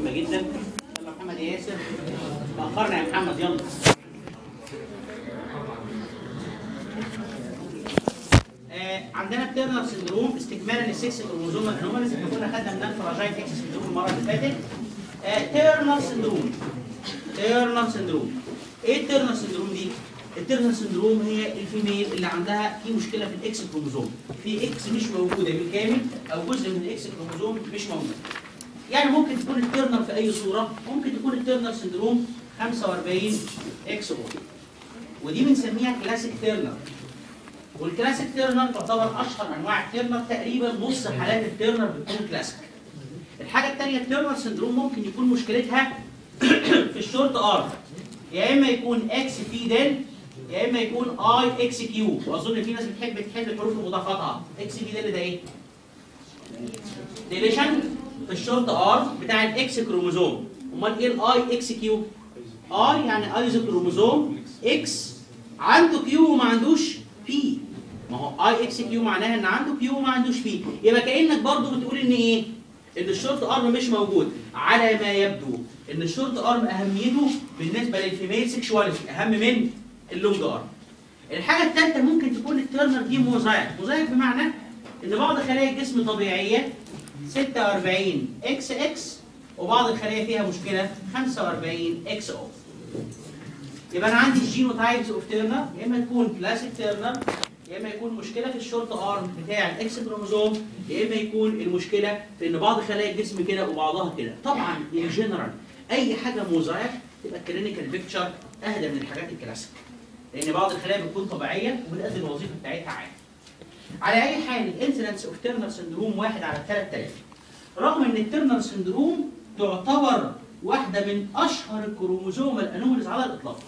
مهمه جدا يلا محمد ياسر تاخرنا يا محمد يلا آه، عندنا التيرنر سندروم استكمالا للسكس كروموزوم الانوماليز احنا كنا خدنا من الفراجايل اكس سندروم المره اللي فاتت آه، تيرنر سندروم تيرنر سندروم ايه التيرنر سندروم دي؟ التيرنر سندروم هي الفيميل اللي عندها في مشكله في الاكس كروموزوم في اكس مش موجوده بالكامل او جزء من الاكس كروموزوم مش موجود يعني ممكن تكون التيرنر في اي صوره ممكن تكون التيرنر سندروم 45 اكس او ودي بنسميها كلاسيك تيرنر والكلاسيك تيرنر تعتبر اشهر انواع التيرنر تقريبا نص حالات التيرنر بتكون كلاسيك الحاجه الثانيه التيرنر سندروم ممكن يكون مشكلتها في الشورت ار يا اما يكون اكس في ديل يا اما يكون اي اكس كيو واظن في ناس بتحب تحب الحروف المضافاتها اكس في ديل ده ايه؟ ديليشن في الشورت ار بتاع الاكس كروموزوم امال ايه الاي اكس كيو؟ اي يعني ايزو كروموزوم اكس عنده كيو وما عندوش بي ما هو اي اكس كيو معناها ان عنده كيو وما عندوش بي يبقى كانك برضو بتقول ان ايه؟ ان الشورت ارم مش موجود على ما يبدو ان الشورت ارم اهميته بالنسبه للفيميل سيكشواليتي اهم من اللونج ارم. الحاجه الثالثه ممكن تكون الترنر دي موزايك، موزايك بمعنى ان بعض خلايا الجسم طبيعيه 46 اكس اكس وبعض الخلايا فيها مشكله 45 اكس او. يبقى انا عندي الجينوتايبس اوف تيرنر يا اما تكون كلاسيك تيرنر يا اما يكون مشكله في الشورت ارم بتاع الاكس كروموزوم يا اما يكون المشكله في ان بعض خلايا الجسم كده وبعضها كده طبعا ان جنرال اي حاجه موزايك تبقى الكلينيكال بيكتشر اهدى من الحاجات الكلاسيك لان بعض الخلايا بتكون طبيعيه وبتأدي الوظيفه بتاعتها عادي على اي حال الانسيدنس اوف تيرنر سندروم واحد على 3000 رغم ان التيرنر سندروم تعتبر واحده من اشهر الكروموزوم الانوماليز على الاطلاق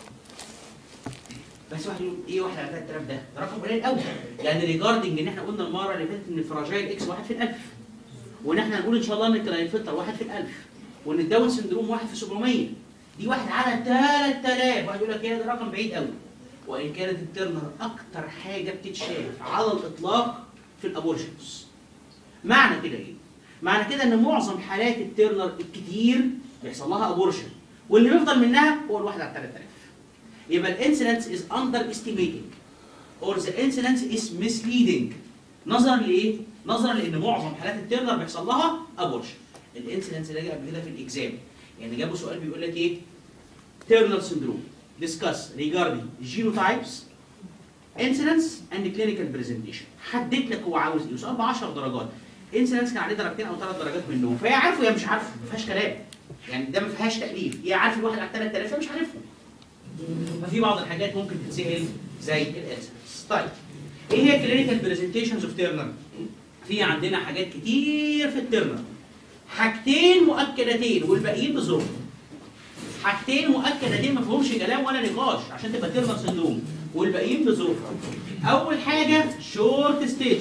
بس واحد يقول ايه واحد على 3000 ده؟ ده رقم قليل قوي يعني ريجاردنج ان احنا قلنا المره اللي فاتت ان الفراجايل اكس واحد في الالف وان احنا هنقول ان شاء الله ان الكلاينفلتر واحد في الالف وان الداون سندروم واحد في 700 دي واحد على 3000 واحد يقول لك ايه ده رقم بعيد قوي وان كانت الترنر اكتر حاجه بتتشاف على الاطلاق في الابورشنز معنى كده ايه؟ معنى كده ان معظم حالات الترنر الكتير بيحصل لها ابورشن واللي بيفضل منها هو الواحد على 3000 يبقى الانسيدنس از اندر استيميتنج اور ذا انسيدنس از misleading نظرا لايه؟ نظرا لان معظم حالات التيرنر بيحصل لها ابورشن الانسيدنس اللي جه قبل كده في الاكزام يعني جابوا سؤال بيقول لك ايه؟ تيرنر سندروم discuss regarding genotypes incidence and clinical presentation حدد لك هو عاوز ايه سؤال ب 10 درجات انسيدنس كان عليه درجتين او ثلاث درجات منهم فهي عارفه يا مش عارفه ما فيهاش كلام يعني ده ما فيهاش تاليف يا عارف الواحد على 3000 يا مش عارفه ففي بعض الحاجات ممكن تتسال زي الانسيدنس طيب ايه هي كلينيكال برزنتيشنز اوف تيرنر في عندنا حاجات كتير في التيرنر حاجتين مؤكدتين والباقيين بظروف حاجتين مؤكدتين ما فيهمش كلام ولا نقاش عشان تبقى تيرنر سندروم والباقيين بظروف اول حاجه شورت ستيج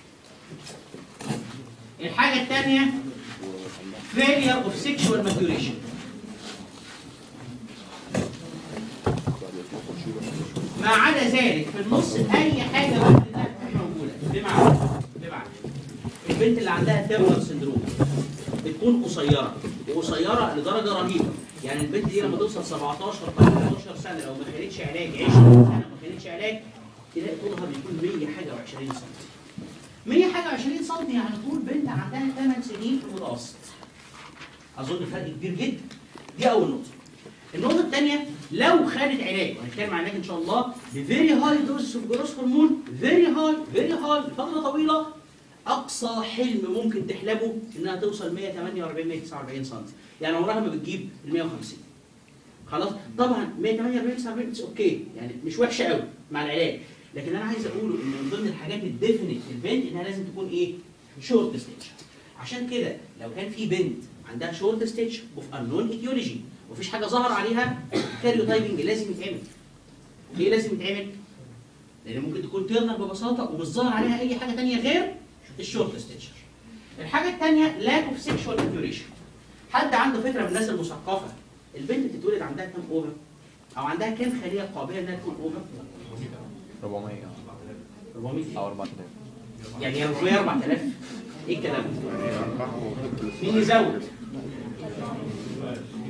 الحاجه الثانيه failure of sexual maturation ما عدا ذلك في النص اي حاجه بعد ده مش موجوده بمعنى بمعنى البنت اللي عندها تيرنر سندروم بتكون قصيره وقصيره لدرجه رهيبه يعني البنت دي لما توصل 17 18 سنه لو ما خدتش علاج 20 سنه ما خدتش علاج تلاقي طولها بيكون 100 حاجه و20 سم 100 حاجه و20 سم يعني طول بنت عندها 8 سنين في المتوسط اظن فرق كبير جدا دي اول نقطه النقطة الثانية لو خدت علاج وهنتكلم عن علاج إن شاء الله بفيري هاي دوز اوف جروس هرمون فيري هاي فيري هاي لفترة طويلة أقصى حلم ممكن تحلمه إنها توصل 148 149 سم يعني عمرها ما بتجيب ال 150 خلاص طبعا 148 49 اتس اوكي يعني مش وحشة قوي مع العلاج لكن أنا عايز أقوله إن من ضمن الحاجات الديفينيت في البنت إنها لازم تكون إيه؟ شورت ستيج عشان كده لو كان في بنت عندها شورت ستيج اوف انون ايديولوجي ومفيش حاجه ظهر عليها كاريوتايبنج لازم يتعمل ليه لازم يتعمل؟ لان ممكن تكون تيرنر ببساطه ومش ظاهر عليها اي حاجه ثانيه غير الشورت ستيتشر. الحاجه الثانيه لاك اوف سيكشوال ماتيوريشن. حد عنده فكره من الناس المثقفه البنت بتتولد عندها كام اوفر؟ او عندها كام خليه قابله انها تكون اوفر؟ 400 400 او 4000 يعني 400 4000 ايه الكلام ده؟ مين يزود؟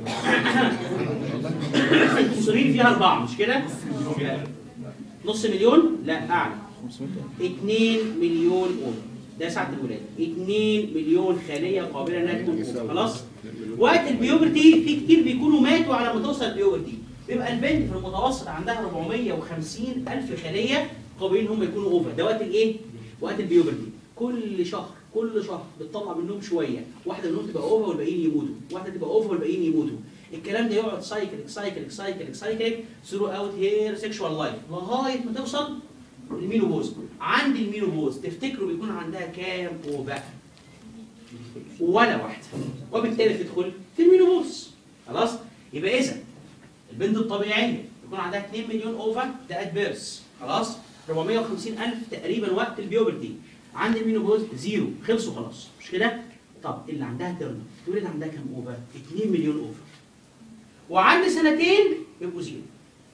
الانسولين فيها اربعه مش كده؟ نص مليون؟ لا اعلى 2 مليون اوفر ده ساعة الولادة 2 مليون خلية قابلة انها تكون اوفر خلاص؟ وقت البيوبرتي في كتير بيكونوا ماتوا على ما توصل البيوبرتي بيبقى البنت في المتوسط عندها 450 ألف خلية قابلين هم يكونوا اوفر ده وقت الايه؟ وقت البيوبرتي كل شهر كل شهر بتطلع منهم شويه واحده منهم تبقى اوفر والباقيين يموتوا واحده تبقى اوفر والباقيين يموتوا الكلام ده يقعد سايكليك سايكليك سايكليك سايكليك ثرو اوت هير سيكشوال لايف لغايه ما توصل المينوبوز عند المينوبوز تفتكروا بيكون عندها كام اوفر ولا واحده وبالتالي تدخل في المينوبوز خلاص يبقى اذا البنت الطبيعيه يكون عندها 2 مليون اوفر ده ادفيرس خلاص 450 الف تقريبا وقت البيوبرتي عند المينوبوز زيرو خلصوا خلاص مش كده طب اللي عندها ترنر تولد عندها كام اوفر 2 مليون اوفر وعند سنتين بيبقوا زيرو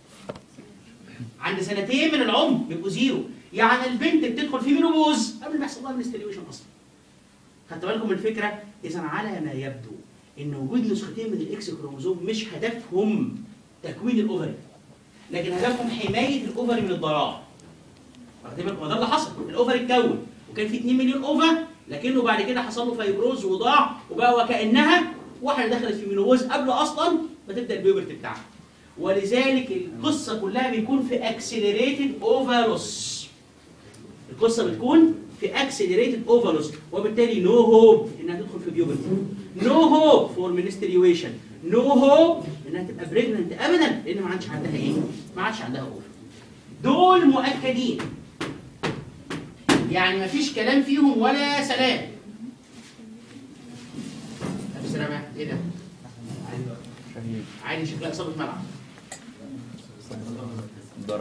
عند سنتين من العمر بيبقوا زيرو يعني البنت بتدخل في مينوبوز قبل ما يحصل لها منستريويشن اصلا خدت بالكم من الفكره اذا على ما يبدو ان وجود نسختين من الاكس كروموزوم مش هدفهم تكوين الاوفري لكن هدفهم حمايه الاوفري من الضياع واخدين بالكم هو ده اللي حصل الاوفري اتكون وكان في 2 مليون اوفر لكنه بعد كده حصل له فايبروز وضاع وبقى وكانها واحده دخلت في مينوبوز قبل اصلا ما تبدا البيوبرتي بتاعها ولذلك القصه كلها بيكون في اكسلريتد اوفالوس القصه بتكون في اكسلريتد اوفالوس وبالتالي نو هوب انها تدخل في بيوبرتي نو هوب فور منستريويشن نو هوب انها تبقى بريجننت ابدا لان ما عادش عندها ايه؟ ما عادش عندها اوفر دول مؤكدين يعني ما فيش كلام فيهم ولا سلام ألف سلامة ايه ده؟ شهيد عادي شكلها اصابه ملعب ضرب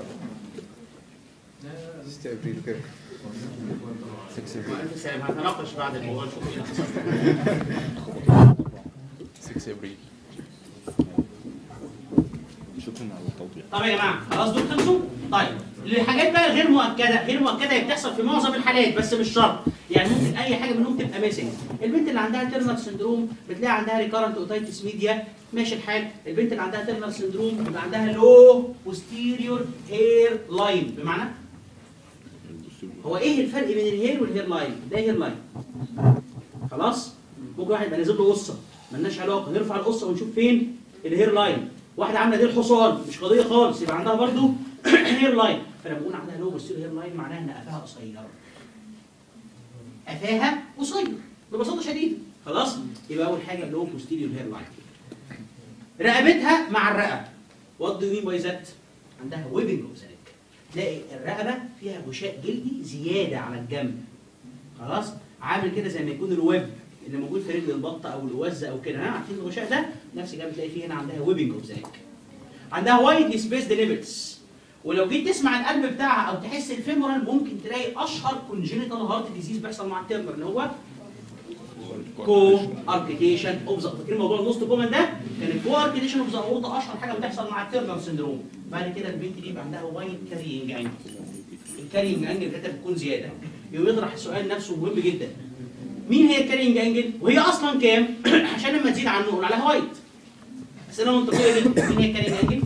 6 ابريل كده 6 ابريل ألف سلامة هنتناقش بعد الموضوع نشوف ايه اللي حصل 6 ابريل شكرا على التوضيح طب يا جماعه خلاص دول خلصوا؟ طيب الحاجات بقى الغير مؤكده غير مؤكده هي بتحصل في معظم الحالات بس مش شرط يعني ممكن اي حاجه منهم تبقى ميسنج البنت اللي عندها تيرنر سندروم بتلاقي عندها ريكارنت اوتايتس ميديا ماشي الحال البنت اللي عندها تيرنر سندروم بيبقى عندها لو posterior هير لاين بمعنى هو ايه الفرق بين الهير والهير لاين ده هير لاين خلاص ممكن واحد يبقى نازل له قصه ملناش علاقه نرفع القصه ونشوف فين الهير لاين واحده عامله ديل حصان مش قضيه خالص يبقى عندها برضو هير لاين فلما بقول عندها لو بوستيريور هير لاين معناها ان قفاها قصير قفاها قصير ببساطه شديده خلاص يبقى اول حاجه لو بوستيريور هير لاين رقبتها مع الرقبه وات دو مين باي ذات عندها ويبنج اوف ذا تلاقي الرقبه فيها غشاء جلدي زياده على الجنب خلاص عامل كده زي ما يكون الويب اللي موجود في رجل البطه او الوزه او كده ها عارفين الغشاء ده نفس الكلام بتلاقي فيه هنا عندها ويبنج اوف ذا عندها وايد سبيس ليميتس ولو جيت تسمع القلب بتاعها او تحس الفيمورال ممكن تلاقي اشهر كونجينيتال هارت ديزيز بيحصل مع التيرنر اللي هو كو اركيتيشن اوف ذا فاكرين موضوع النص كومن ده كان الكو اركيتيشن اوف ذا اورتا اشهر حاجه بتحصل مع التيرنر سندروم بعد كده البنت دي يبقى عندها وايد كارينج انجل الكارينج انجل بتاعتها بتكون زياده يقوم يطرح السؤال نفسه مهم جدا مين هي الكارينج انجل وهي اصلا كام عشان لما تزيد عنه نقول عليها وايت اسئله منطقيه جدا مين هي الكارينج انجل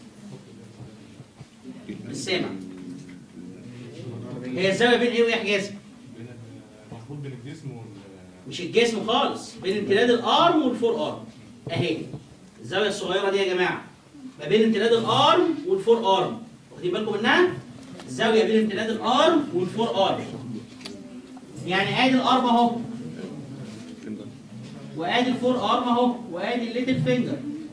مش سامع هي الزاويه بين ايه وايه يا حجازي المفروض بين الجسم وال مش الجسم خالص بين امتداد الارم والفور ارم اهي الزاويه الصغيره دي يا جماعه ما بين امتداد الارم والفور ارم واخدين بالكم منها الزاويه بين امتداد الارم والفور ارم يعني ادي الارم اهو وادي الفور ارم اهو وادي الليتل فينجر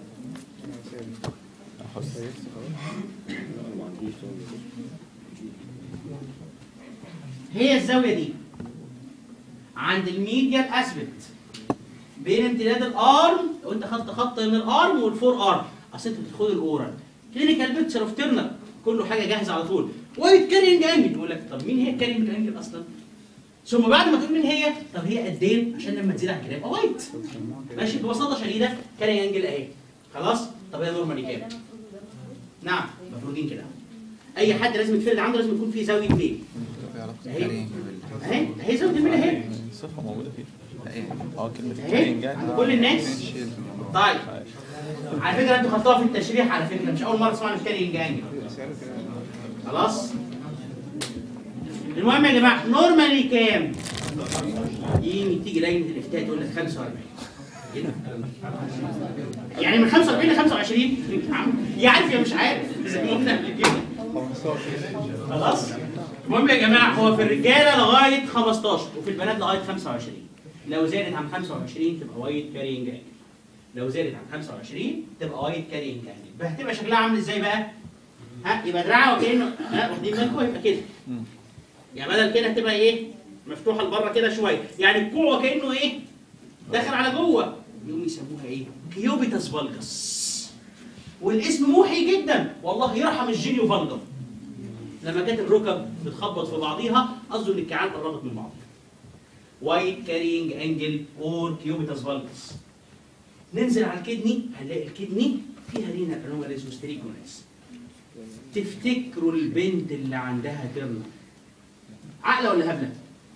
هي الزاويه دي عند الميديال اسبكت بين امتداد الارم لو انت خدت خط من الارم والفور ارم اصل انت بتاخد الاورال كلينيكال بيكتشر اوف تيرنر كله حاجه جاهزه على طول وايت كارينج انجل يقول لك طب مين هي الكارينج انجل اصلا؟ ثم بعد ما تقول مين هي طب هي قد ايه عشان لما تزيد عن كده يبقى وايت ماشي ببساطه شديده كارينج انجل اهي خلاص طب هي نورمالي كام؟ نعم مفروضين كده اي حد لازم يتفرد عنده لازم يكون فيه زاويه ميل في علاقة أهي. كارينج بال اهي اهي زود الميل اهي صفة موجودة فيه لا ايه اه كلمة اهي كارين عند جاي كل الناس طيب على فكره انتوا خدتوها في التشريح على فكره مش اول مره تسمعوا الكارينج انجل خلاص المهم يا جماعه نورمالي كام؟ يجي تيجي لجنه الافتاء تقول لك 45 إيه ده؟ يعني من 45 ل 25 يا عم يا عارف يا مش عارف زي ما قلنا قبل كده خلاص المهم يا جماعه هو في الرجاله لغايه 15 وفي البنات لغايه 25 لو زادت عن 25 تبقى وايت كارينج انجل لو زادت عن 25 تبقى وايت كارينج انجل هتبقى شكلها عامل ازاي بقى؟ ها يبقى دراعها وكانه ها واخدين بالكم يبقى كده يعني بدل كده هتبقى ايه؟ مفتوحه لبره كده شويه يعني الكوع كانه ايه؟ داخل على جوه يقوم يسموها ايه؟ كيوبيتاس فالجس والاسم موحي جدا والله يرحم الجينيو فالجم لما كانت الركب بتخبط في بعضيها قصده ان الكيعان قربت من بعض وايت كارينج انجل اور كيوبيتاس فالجس ننزل على الكدني هنلاقي الكدني فيها رينا انوماليز وستريكونيز تفتكروا البنت اللي عندها ترنر عقله ولا هبله؟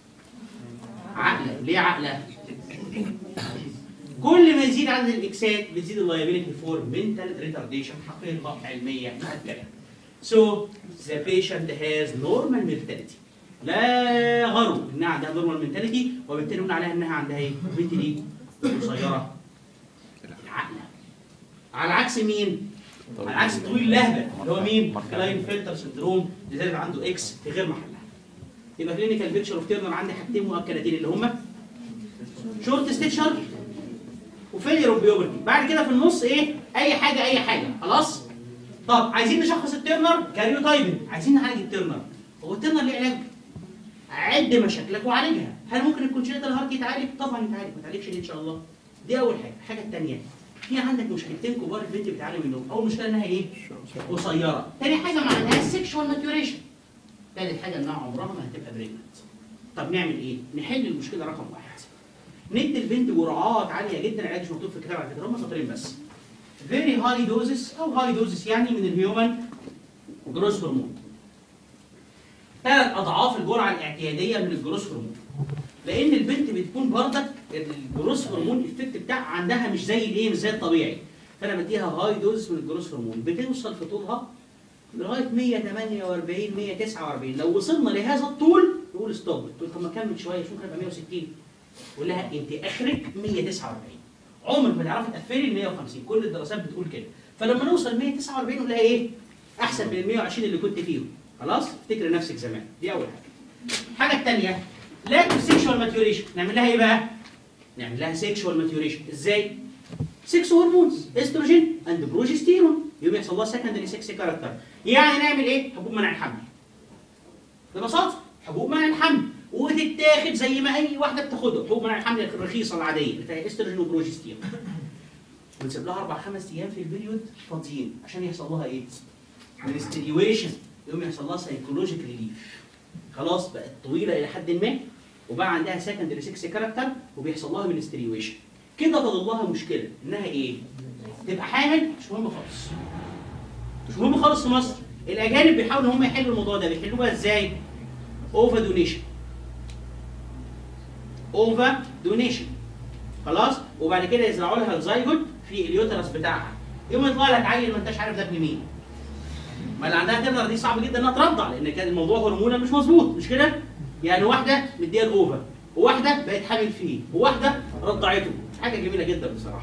عقله ليه عقله؟ كل ما يزيد عدد الاكسات بتزيد اللايبيليتي فور منتال ريتارديشن حقيقه علميه مع الكلام. So the patient has normal mentality. لا غرو انها عندها normal mentality وبالتالي نقول عليها انها عندها ايه؟ بنت دي قصيره العقله. على عكس مين؟ على عكس الطويل اللهبه اللي هو مين؟ كلاين فلتر سندروم لذلك عنده اكس في غير محلها. يبقى كلينيكال بيكتشر اوف تيرنر عندي حاجتين مؤكدتين اللي هما شورت ستيتشر وفيلير اوف بيوبرتي بعد كده في النص ايه اي حاجه اي حاجه خلاص طب عايزين نشخص التيرنر كاريوتايبنج عايزين نعالج التيرنر هو التيرنر ليه علاج عد مشاكلك وعالجها هل ممكن الكونجنتال هارت يتعالج طبعا يتعالج ما تعالجش ليه ان شاء الله دي اول حاجه الحاجه الثانيه في عندك مشكلتين كبار البنت بتعاني منهم اول مشكله انها ايه قصيره تاني حاجه ما عندهاش سيكشوال ماتيوريشن تالت حاجه انها عمرها ما هتبقى بريجننت طب نعمل ايه نحل المشكله رقم واحد ندي البنت جرعات عاليه جدا العلاج مش مكتوب في الكتاب على فكره هم سطرين بس فيري هاي دوزز او هاي دوزز يعني من الهيومن جروس هرمون ثلاث اضعاف الجرعه الاعتياديه من الجروس هرمون لان البنت بتكون بردك الجروس هرمون الافكت بتاع عندها مش زي الايه مش زي الطبيعي فانا بديها هاي دوز من الجروس هرمون بتوصل في طولها لغايه 148 149 لو وصلنا لهذا الطول نقول ستوب تقول طب ما كمل شويه شوف هيبقى 160 قول لها انت اخرك 149 عمرك ما تعرفي تقفلي ال 150 كل الدراسات بتقول كده فلما نوصل 149 نقول لها ايه احسن من ال 120 اللي كنت فيهم خلاص افتكري نفسك زمان دي اول حاجه الحاجه الثانيه لا سيكشوال ماتيوريشن نعمل لها ايه بقى نعمل لها سيكشوال ماتيوريشن ازاي سكس هرمونز استروجين اند بروجستيرون يوم يحصل لها سكندري سكس كاركتر يعني نعمل ايه حبوب منع الحمل ببساطه حبوب منع الحمل وتتاخد زي ما اي واحده بتاخدها حبوب منع الحمل الرخيصه العاديه اللي فيها استروجين وبروجستيرون ونسيب لها اربع خمس ايام في البريود فاضيين عشان يحصل لها ايه؟ منستريويشن يقوم يحصل لها سايكولوجيك ريليف خلاص بقت طويله الى حد ما وبقى عندها سكندري سكس كاركتر وبيحصل لها منستريويشن كده فاضل لها مشكله انها ايه؟ تبقى حامل مش مهم خالص مش مهم خالص في مصر الاجانب بيحاولوا ان هم يحلوا الموضوع ده بيحلوها ازاي؟ اوفا دونيشن اوفا دونيشن خلاص وبعد كده يزرعوا لها الزيجوت في اليوترس بتاعها يوم يطلع لك عيل ما انتش عارف ده ابن مين ما اللي عندها تقدر دي صعب جدا انها ترضع لان كان الموضوع هرمونال مش مظبوط مش كده يعني واحده مديها الاوفا وواحده بقت حامل فيه وواحده رضعته حاجه جميله جدا بصراحه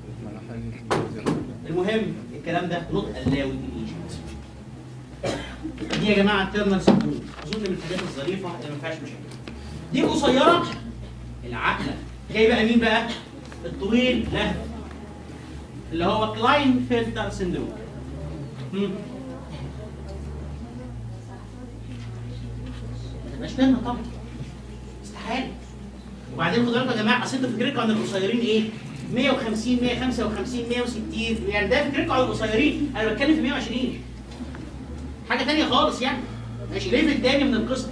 المهم الكلام ده نوت الاود ايجنت دي يا جماعه الترنال سندروم اظن من الحاجات الظريفه اللي ما فيهاش مشاكل دي قصيره العقله جاي بقى مين بقى الطويل لا اللي هو كلاين فلتر سندروم مم. ما تبقاش ترنال طبعا استحاله وبعدين خدوا بالكم يا جماعه اصل انتوا فكركم عن القصيرين ايه 150 155 160 يعني ده فكركم عن القصيرين انا بتكلم في 120 حاجه ثانيه خالص يعني ماشي ليفل تاني من القصه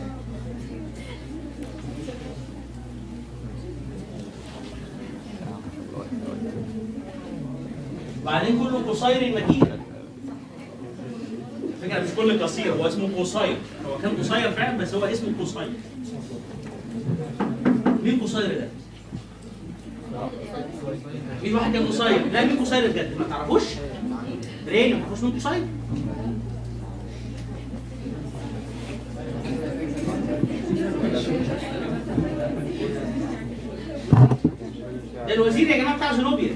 وبعدين كله قصير متين الفكره مش كل قصير هو اسمه قصير هو كان قصير فعلا بس هو اسمه قصير مين قصير ده؟ في واحد كان قصير لا مين قصير بجد ما تعرفوش؟ برين ما تعرفوش مين قصير؟ ده الوزير يا جماعه بتاع زنوبيا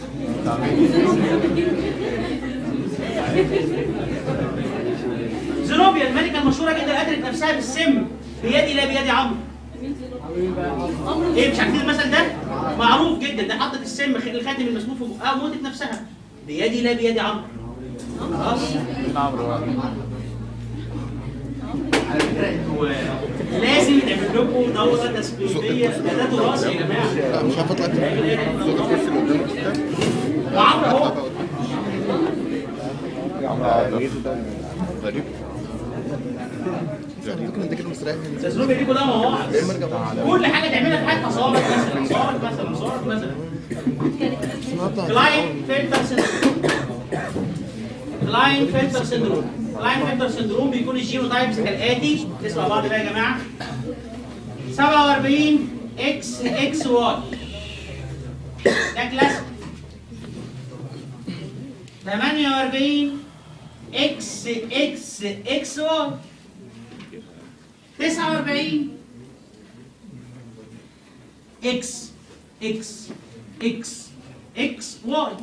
زنوبيا الملكه المشهوره جدا قتلت نفسها بالسم بيدي لا بيد عمرو ايه مش عارفين المثل ده؟ معروف جدا ده حطت السم خ- الخاتم المسموم في بقها وموتت نفسها بيدي لا بيد عمرو خلاص على فكره هو لازم يتعمل لكم دوره تسويقيه ده ده تراث يا جماعه لا مش عارف اطلع لا إله إلا الله. صوت الكرسي اللي قدامك ده وعمرو اهو غريب انا فاكر انت كده مستريح من ده زنوبيا دي كلها مواقف يا اما ارجع بقى. كل حاجه تعملها في حياتها صارت مثلا صارت مثلا صارت مثلا انا هطلع كلاين فلتر سندروم كلاين فلتر سندروم كلاين فلتر سندروم بيكون الجينو تايبس كالاتي نسمع بعض بقى يا جماعه 47 اكس اكس واي ده كلاسيك 48 اكس اكس اكس واي 49 اكس اكس اكس اكس واي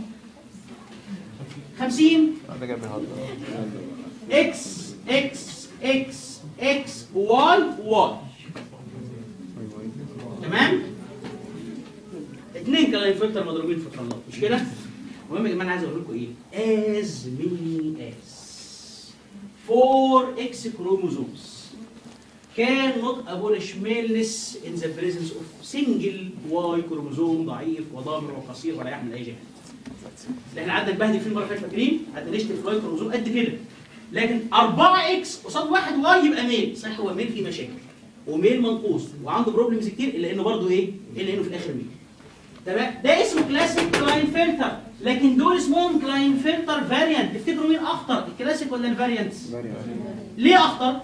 50 ده جاي بيهزر اكس اكس اكس اكس واي واي تمام اتنين كلاين فلتر مضروبين في الخلاط مش كده المهم يا جماعه انا عايز اقول لكم ايه as many as 4 x chromosomes cannot abolish maleness in the presence of single y chromosome ضعيف وضامر وقصير ولا يحمل اي جهه اللي احنا قعدنا نبهدل فيه المره اللي فاتت فاكرين؟ قعدنا نشتم في واي كروموزوم قد كده لكن 4 اكس قصاد واحد واي يبقى ميل صح هو ميل فيه مشاكل وميل منقوص وعنده بروبلمز كتير الا انه برضه ايه؟ الا انه في الاخر ميل تمام ده اسمه كلاسيك كلاين فلتر لكن دول اسمهم كلاين فلتر فاريانت تفتكروا مين اخطر الكلاسيك ولا الفاريانت؟ ليه اخطر؟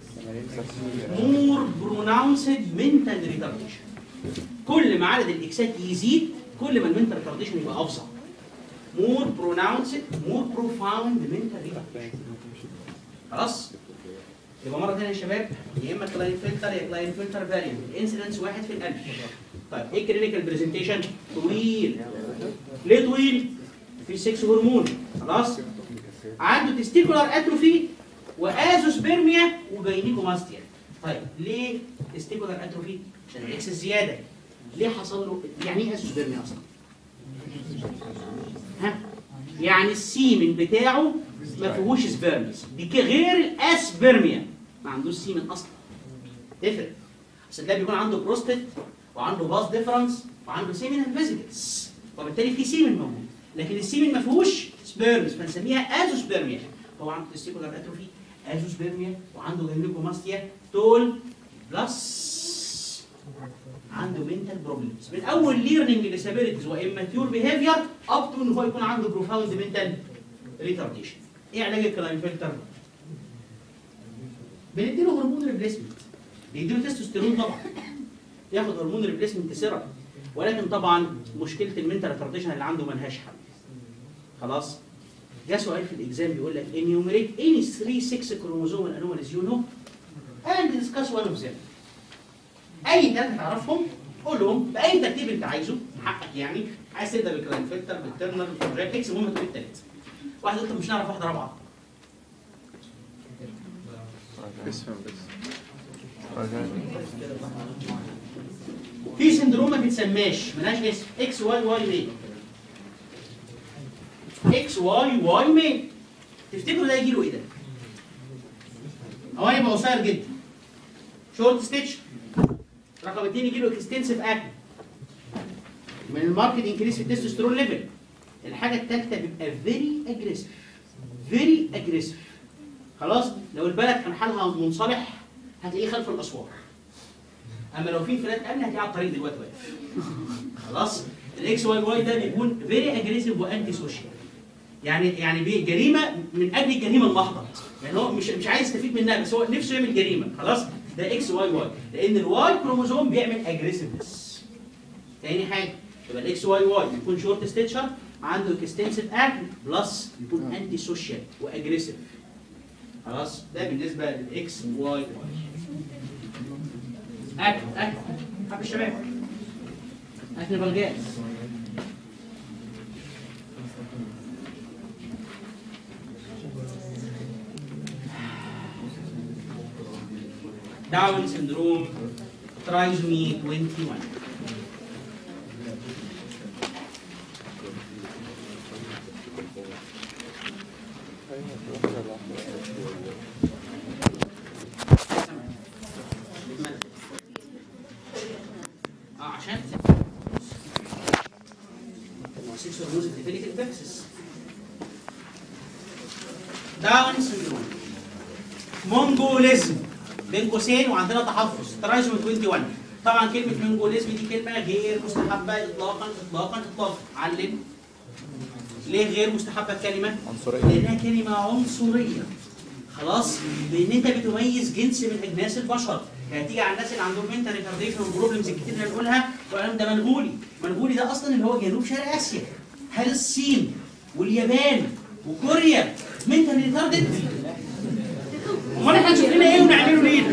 مور بروناونسد منتال ريتارديشن كل ما عدد الاكسات يزيد كل ما المنتال ريتارديشن يبقى افظع مور بروناونسد مور بروفاوند منتال ريتارديشن خلاص يبقى مره ثانيه يا شباب يا اما كلاين فلتر يا كلاين فلتر فاريانت الانسيدنس واحد في الالف طيب ايه الكلينيكال برزنتيشن طويل ليه طويل في 6 هرمون خلاص عنده تستيكولار اتروفي وازوسبرميا وجاينيكوماستيا طيب ليه تستيكولار اتروفي عشان الاكس الزياده ليه حصل له يعني ايه ازوسبرميا اصلا ها يعني السيمن بتاعه ما فيهوش سبيرمز دي ك- غير الاسبرميا ما عندوش سيمن اصلا تفرق اصل ده بيكون عنده بروستات وعنده باس ديفرنس وعنده سيمن فيزيكلز وبالتالي في سيمن موجود لكن السيمن ما فيهوش سبيرمز فنسميها ازوسبرميا هو عنده تستيكولار اتروفي ازوسبرميا وعنده جاينيكوماستيا تول بلس عنده منتال بروبلمز من اول ليرنينج ديسابيلتيز واماتيور بيهيفير اب تو ان هو يكون عنده بروفاوند منتال ريتارديشن ايه علاج الكلاين فلتر؟ بنديله هرمون ريبليسمنت بيديله تستوستيرون طبعا ياخد هرمون ريبليسمنت سيرم ولكن طبعا مشكله المنتال ريتارديشن اللي عنده ملهاش حل خلاص جه سؤال في الاكزام بيقول لك enumerate any 3 6 chromosomal anomalies you know and discuss one of them اي ثلاثه تعرفهم قولهم باي ترتيب انت عايزه حقك يعني عايز تبدا بالكلاين فلتر بالترنر بالبروجيكت اكس المهم تقول الثالث واحد قلت مش نعرف واحده رابعه اسفهم بس في سندروم ما بيتسماش ملهاش اسم اكس واي واي ميل اكس واي واي ميل تفتكروا ده يجيله ايه ده؟ اولا يبقى قصير جدا شورت ستيتش رقم اثنين يجيله اكستنسيف اكل من الماركت انكريس في التستوستيرون ليفل الحاجه الثالثه بيبقى فيري اجريسيف فيري اجريسيف خلاص لو البلد كان حالها منصلح هتلاقيه خلف الاسوار اما لو في انفلات امن هتلاقيه على الطريق دلوقتي واقف خلاص الاكس واي واي ده بيكون فيري اجريسيف وانتي سوشيال يعني يعني بي- جريمه من اجل الجريمه المحضه يعني هو مش مش عايز يستفيد منها بس هو نفسه يعمل جريمه خلاص ده اكس واي واي لان الواي كروموزوم بيعمل اجريسفنس تاني حاجه يبقى الاكس واي واي يكون شورت ستيتشر عنده اكستنسيف اكل بلس يكون انتي سوشيال واجريسيف خلاص ده بالنسبه للاكس واي واي اكل اكل حب الشباب اكل بلجاز داون سندروم ترايزومي 21 اه عشان سيكسوال ميوزك ديفينيتيف ديفيسيس داون سندروم مونجوليزم بين قوسين وعندنا تحفظ ترايزوم 21 طبعا كلمه مونجوليزم دي كلمه غير مستحبه اطلاقا اطلاقا اطلاقا علم ليه غير مستحبه الكلمه؟ عنصرية لانها كلمه عنصريه خلاص لان انت بتميز جنس من اجناس البشر يعني تيجي على الناس اللي عندهم منتال ريتارديشن والبروبلمز الكتير اللي هنقولها وقال ده منغولي منغولي ده اصلا اللي هو جنوب شرق اسيا هل الصين واليابان وكوريا منتال ريتاردد امال احنا نشوف لنا ايه ونعمله ليه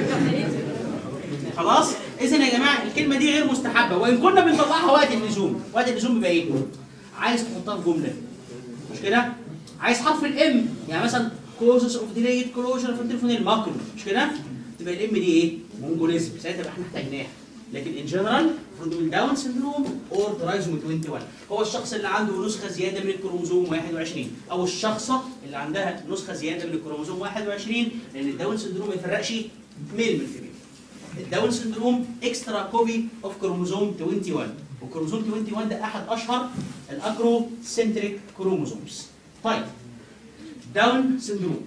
خلاص اذا يا جماعه الكلمه دي غير مستحبه وان كنا بنطلعها وقت اللزوم وقت اللزوم بيبقى ايه عايز تحطها في جمله مش كده عايز حرف الام يعني مثلا كوزس اوف ديليد كلوجر في التليفون الماكرو مش كده تبقى الام دي ايه مونجوليزم ساعتها يبقى احنا احتاجناها لكن ان جنرال فروم داون سندروم اور ترايزوم 21 هو الشخص اللي عنده نسخه زياده من الكروموزوم 21 او الشخصه اللي عندها نسخه زياده من الكروموزوم 21 لان الداون سندروم ما يفرقش ميل من فيميل الداون سندروم اكسترا كوبي اوف كروموزوم 21 وكروموزوم 21 ده احد اشهر الاكرو سنتريك كروموزومز طيب داون سندروم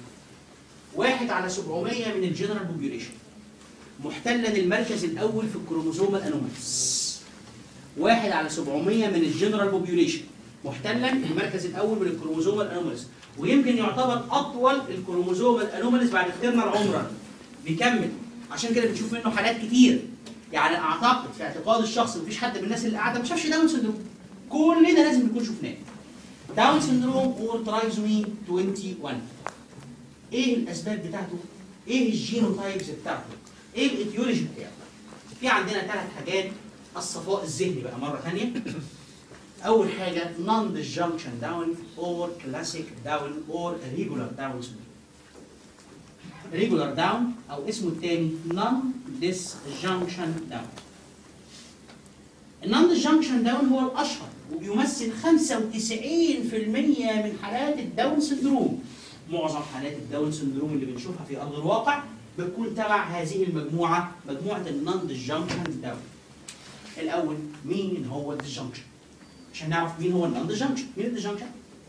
واحد على 700 من الجنرال بوبيوليشن محتلا المركز الاول في الكروموزوم الانوماليز واحد على 700 من الجنرال بوبيوليشن محتلا المركز الاول من الكروموزوم الانوماليز ويمكن يعتبر اطول الكروموزوم الانوماليز بعد اختيارنا عمرا بيكمل عشان كده بنشوف منه حالات كتير يعني اعتقد في اعتقاد الشخص مفيش حد من الناس اللي قاعده ما شافش داون سندروم كلنا لازم نكون شفناه داون سندروم اور ترايزومي 21 ايه الاسباب بتاعته؟ ايه الجينوتايبس بتاعته؟ ايه الايتيولوجي بتاعته؟ في عندنا ثلاث حاجات الصفاء الذهني بقى مره ثانيه اول حاجه نون ديسجنكشن داون اور كلاسيك داون اور ريجولار داون ريجولار داون او اسمه الثاني نون ديسجنكشن داون النون ديسجنكشن داون هو الاشهر وبيمثل 95% من حالات الداون سندروم معظم حالات الداون سندروم اللي بنشوفها في ارض الواقع بتكون تبع هذه المجموعه مجموعه النون ديسجنكشن داون الاول مين هو الديسجنكشن عشان نعرف مين هو النون ديسجنكشن مين الديسجنكشن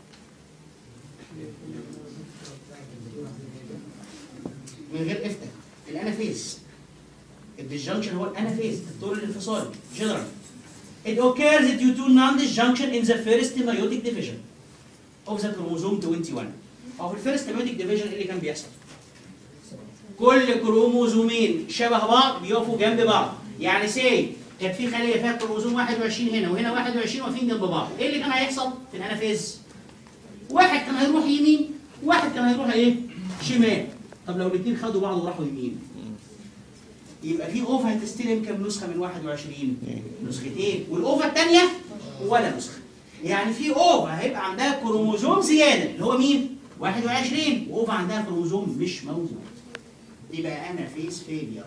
من غير افتح الانافيز الديسجنكشن هو الانافيز الطول الانفصالي جنرال It occurs due to non-disjunction in the first meiotic division of the chromosome 21 أو في الفيرست meiotic division إيه اللي كان بيحصل كل كروموزومين شبه بعض بيقفوا جنب بعض يعني سي كان في خليه فيها كروموزوم 21 هنا وهنا 21 واقفين جنب بعض ايه اللي كان هيحصل في الانافيز واحد كان هيروح يمين واحد كان هيروح ايه شمال طب لو الاثنين خدوا بعض وراحوا يمين يبقى في اوفا هتستلم كام نسخه من 21 نسختين والاوفا الثانيه ولا نسخه يعني في اوفا هيبقى عندها كروموزوم زياده اللي هو مين 21 واوفا عندها كروموزوم مش موجود يبقى انا فيس فيلير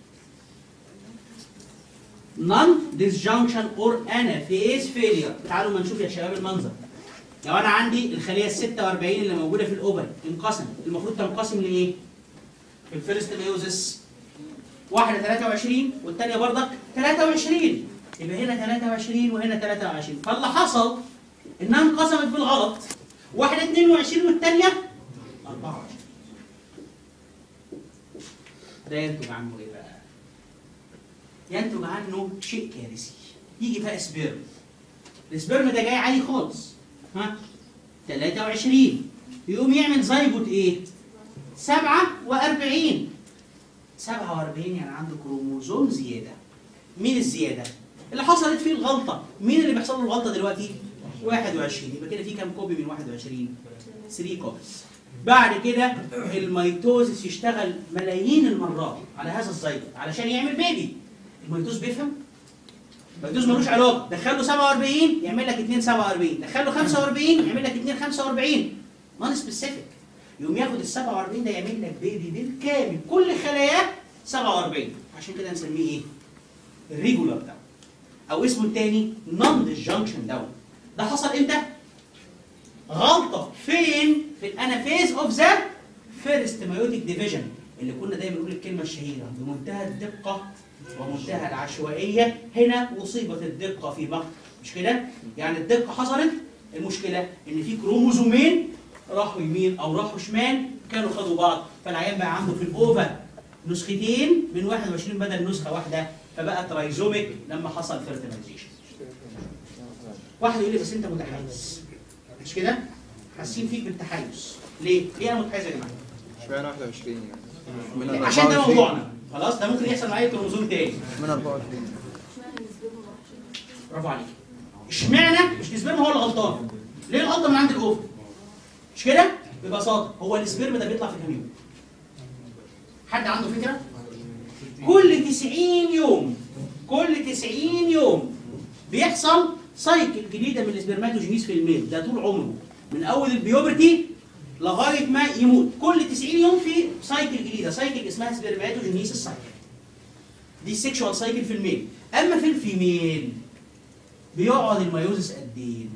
non disjunction or anaphase failure تعالوا ما نشوف يا شباب المنظر لو انا عندي الخليه ال 46 اللي موجوده في الاوفر انقسم المفروض تنقسم لايه؟ في الفيرست ميوزس واحده 23 والثانيه برضك 23 يبقى هنا 23 وهنا 23 فاللي حصل انها انقسمت بالغلط واحده 22 والثانيه 24 ده ينتج عنه ايه بقى؟ ينتج عنه شيء كارثي يجي بقى سبيرم السبيرم ده جاي عالي خالص ها 23 يقوم يعمل زيجوت ايه؟ 47 47 يعني عنده كروموزوم زياده مين الزياده؟ اللي حصلت فيه الغلطه مين اللي بيحصل له الغلطه دلوقتي؟ 21 يبقى كده في كام كوبي من 21 3 كوبيز بعد كده الميتوزس يشتغل ملايين المرات على هذا الزيجوت علشان يعمل بيبي الميتوز بيفهم الميتوز ملوش علاقه دخله 47 يعمل لك 2 47 دخله 45 يعمل لك 2 45 نون سبيسيفيك يقوم ياخد ال 47 ده يعمل لك بيبي بالكامل كل خلاياه 47 عشان كده نسميه ايه؟ الريجولار داون او اسمه الثاني نون ديسجنكشن داون ده حصل امتى؟ غلطه فين؟ في الانافيز اوف ذا فيرست مايوتيك ديفيجن اللي كنا دايما نقول الكلمه الشهيره بمنتهى الدقه ومنتهى العشوائيه هنا اصيبت الدقه في بقى مش كده؟ يعني الدقه حصلت المشكله ان في كروموزومين راحوا يمين او راحوا شمال كانوا خدوا بعض فالعيان بقى عنده في الاوفا نسختين من 21 بدل نسخه واحده فبقى ترايزوميك لما حصل فيرتلايزيشن واحد يقول لي بس انت متحيز مش كده؟ حاسين فيك بالتحيز ليه؟ ليه انا متحيز يا جماعه؟ اشمعنى 21 يعني؟ من عشان ده 24 موضوعنا خلاص ده ممكن يحصل مع اي كروموزوم تاني من 24 برافو عليك اشمعنى مش السبرم هو اللي غلطان ليه الغلطه من عند الاوفر مش كده ببساطه هو السبرم ده بيطلع في كام يوم حد عنده فكره كل 90 يوم كل 90 يوم بيحصل سايكل جديده من السبرماتوجينيز في الميل ده طول عمره من اول البيوبرتي لغايه ما يموت كل 90 يوم في سايكل جديده سايكل اسمها سبرماتوجينيز سايكل دي السكشوال سايكل في الميل اما في الفيميل بيقعد الميوزس قد ايه؟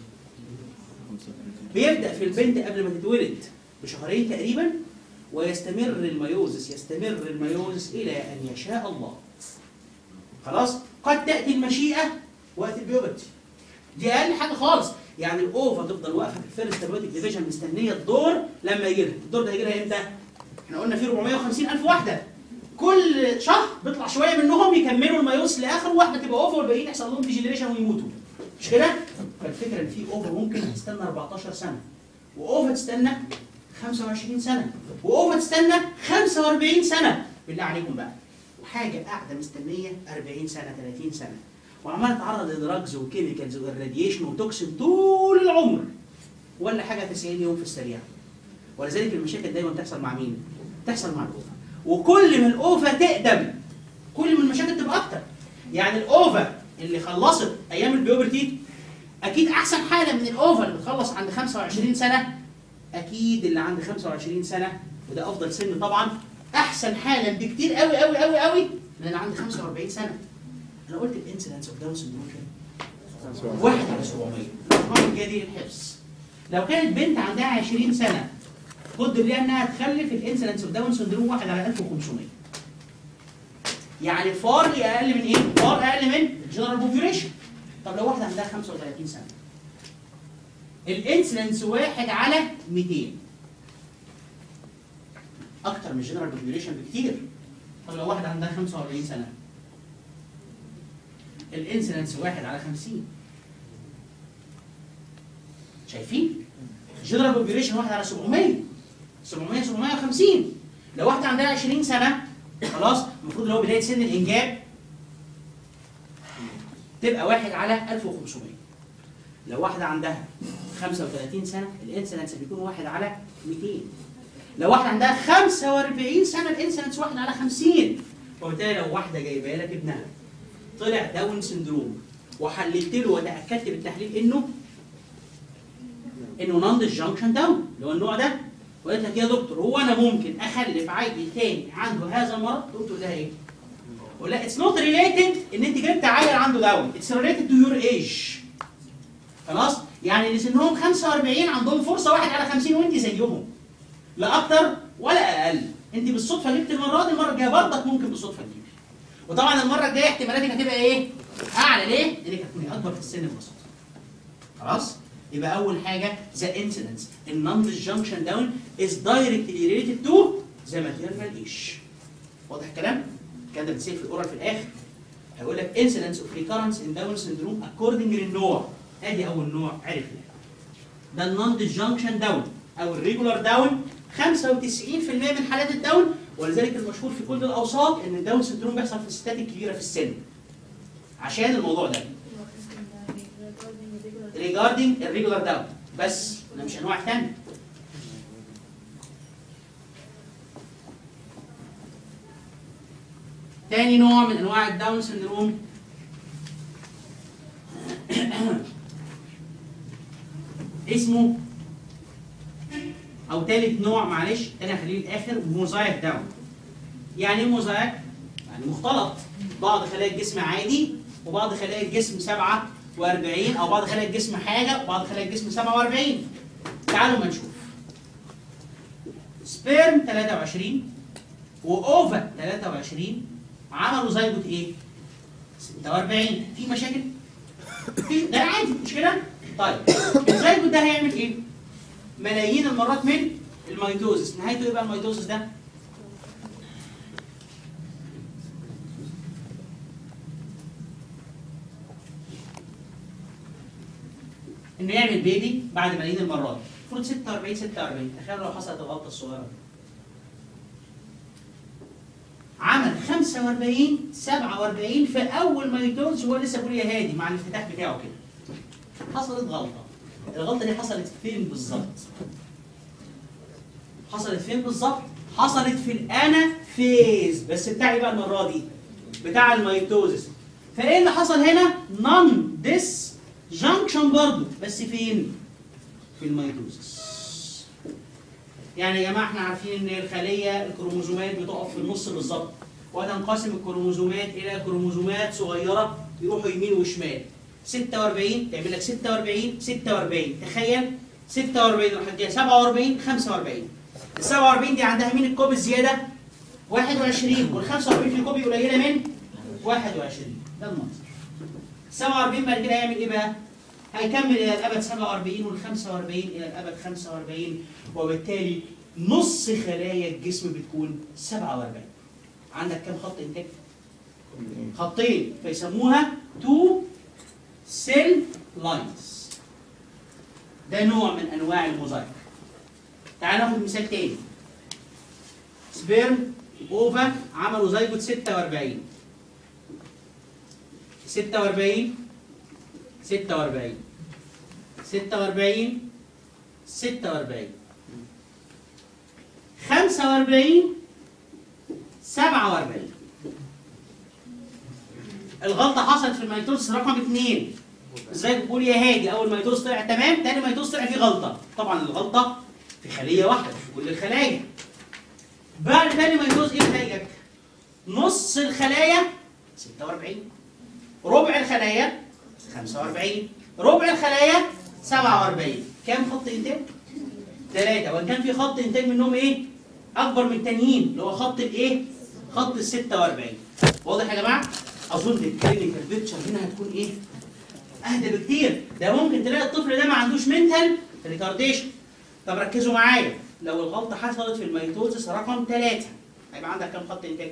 بيبدا في البنت قبل ما تتولد بشهرين تقريبا ويستمر الميوزس يستمر الميوزس الى ان يشاء الله خلاص قد تاتي المشيئه وقت البيوبرتي دي اقل حاجه خالص يعني الاوفا تفضل واقفه في الفيرست تابوتيك ديفيجن مستنيه الدور لما يجي لها الدور ده هيجي لها امتى احنا قلنا في 450 الف واحده كل شهر بيطلع شويه منهم يكملوا الميوس لاخر واحده تبقى اوفر والباقيين يحصل لهم ديجنريشن ويموتوا مش كده فالفكره ان في اوفر ممكن تستنى 14 سنه واوفا تستنى 25 سنه واوفا تستنى 45 سنه بالله عليكم بقى وحاجه قاعده مستنيه 40 سنه 30 سنه وعماله تتعرض لدراجز وكيميكالز والراديشن وتوكسين طول العمر ولا حاجه 90 يوم في السريع ولذلك المشاكل دايما بتحصل مع مين؟ بتحصل مع الاوفا وكل ما الاوفا تقدم كل ما المشاكل تبقى اكتر يعني الاوفا اللي خلصت ايام البيوبرتي اكيد احسن حاله من الاوفا اللي بتخلص عند 25 سنه اكيد اللي عند 25 سنه وده افضل سن طبعا احسن حالا بكتير قوي قوي قوي قوي من اللي عند 45 سنه انا قلت الانسيدنس اوف داون سندروم كام؟ واحد على 700 الارقام الجديد الحفظ لو كانت بنت عندها 20 سنه قدر ليها انها تخلف الانسيدنس اوف داون سندروم واحد على 1500 يعني فار اقل من ايه؟ فار اقل من الجنرال بوبيوليشن طب لو واحده عندها 35 سنه الانسيدنس واحد على 200 اكتر من الجنرال بوبيوليشن بكتير طب لو واحده عندها 45 سنه الانسيدنس واحد على 50 شايفين؟ الجنرال بوبيوليشن واحد على 700 700 750 لو واحده عندها 20 سنه خلاص المفروض اللي هو بدايه سن الانجاب تبقى واحد على 1500 لو واحده عندها 35 سنه الانسيدنس بيكون واحد على 200 لو واحده عندها 45 سنه الانسيدنس واحد على 50 وبالتالي لو واحده جايبه لك ابنها طلع داون سندروم وحللت له وتاكدت بالتحليل انه انه نون جانكشن داون اللي هو النوع ده وقالت لك يا دكتور هو انا ممكن اخلف عيل تاني عنده هذا المرض تقول تقول لها ايه؟ قول لها اتس نوت ريليتد ان انت جبت عيل عنده داون اتس ريليتد تو يور ايج خلاص؟ يعني اللي سنهم 45 عندهم فرصه واحد على 50 وانت زيهم لا اكتر ولا اقل انت بالصدفه جبت المره دي المره الجايه برضك ممكن بالصدفه تجيبي وطبعا المره الجايه احتمالاتك هتبقى ايه؟ اعلى ليه؟ لانك هتكوني اكبر في السن ببساطه خلاص؟ يبقى اول حاجه the incidence in non-disjunction down is directly related to the maternal age واضح الكلام؟ الكلام ده بتسيب في الاورال في الاخر هيقول لك incidence of recurrence in Down syndrome according للنوع ادي اول نوع عرفنا ده النون disjunction داون او الريجولار داون 95% من حالات الداون ولذلك المشهور في كل الاوساط ان الداون سندروم بيحصل في الستات الكبيره في السن عشان الموضوع ده ريجاردنج الريجولار داون بس ده مش انواع ثانيه تاني نوع من انواع الداون سندروم اسمه او تالت نوع معلش تاني هخليه الاخر موزايك داون يعني ايه موزايك؟ يعني مختلط بعض خلايا الجسم عادي وبعض خلايا الجسم 47 او بعض خلايا الجسم حاجه وبعض خلايا الجسم 47 تعالوا ما نشوف سبيرم 23 واوفا 23 عملوا زيجوت ايه؟ 46 في مشاكل؟ في ده عادي مش كده؟ طيب الزيجوت ده هيعمل ايه؟ ملايين المرات من الميتوزس نهايته ايه بقى الميتوزس ده؟ انه يعمل بيبي بعد ملايين المرات المفروض 46 46 تخيل لو حصلت الغلطه الصغيره دي عمل 45 47 في اول ما يتجوز وهو لسه بيقول يا هادي مع الافتتاح بتاعه كده حصلت غلطه الغلطه دي حصلت فين بالظبط حصلت فين بالظبط حصلت في الانا فيز بس بتاعي بقى المره دي بتاع الميتوزس فايه اللي حصل هنا نون ديس جانكشن برضه بس فين في الميتوزس يعني يا جماعه احنا عارفين ان الخليه الكروموزومات بتقف في النص بالظبط وتنقسم الكروموزومات الى كروموزومات صغيره يروحوا يمين وشمال 46 تعمل لك 46 46 تخيل 46 راح تديها 47 45 ال 47 دي عندها مين الكوب الزياده 21 وال 45 في كوبي قليله من 21 ده المنظر 47 بعد كده هيعمل ايه بقى؟ هيكمل الى الابد 47 وال 45 الى الابد 45 وبالتالي نص خلايا الجسم بتكون 47 عندك كام خط انتاج؟ خطين فيسموها تو سيل لاينز ده نوع من انواع الموزايك تعال ناخد مثال تاني سبيرم اوفا عملوا زيجوت 46 46 46 46 46 45 47 الغلطة حصلت في الميتوز رقم اثنين ازاي بتقول يا هادي اول ميتوز طلع تمام تاني ميتوز طلع فيه غلطة طبعا الغلطة في خلية واحدة مش في كل الخلايا بعد تاني ميتوز ايه نتائجك؟ نص الخلايا 46 ربع الخلايا 45 ربع الخلايا 47 كام خط انتاج؟ ثلاثة وان كان في خط انتاج منهم ايه؟ اكبر من التانيين اللي هو خط الايه؟ خط ال 46 واضح يا جماعة؟ اظن الكلينيكال بيكتشر هنا هتكون ايه؟ اهدى بكتير ده ممكن تلاقي الطفل ده ما عندوش منتال ريتارديشن طب ركزوا معايا لو الغلطة حصلت في الميتوزس رقم ثلاثة هيبقى عندك كام خط انتاج؟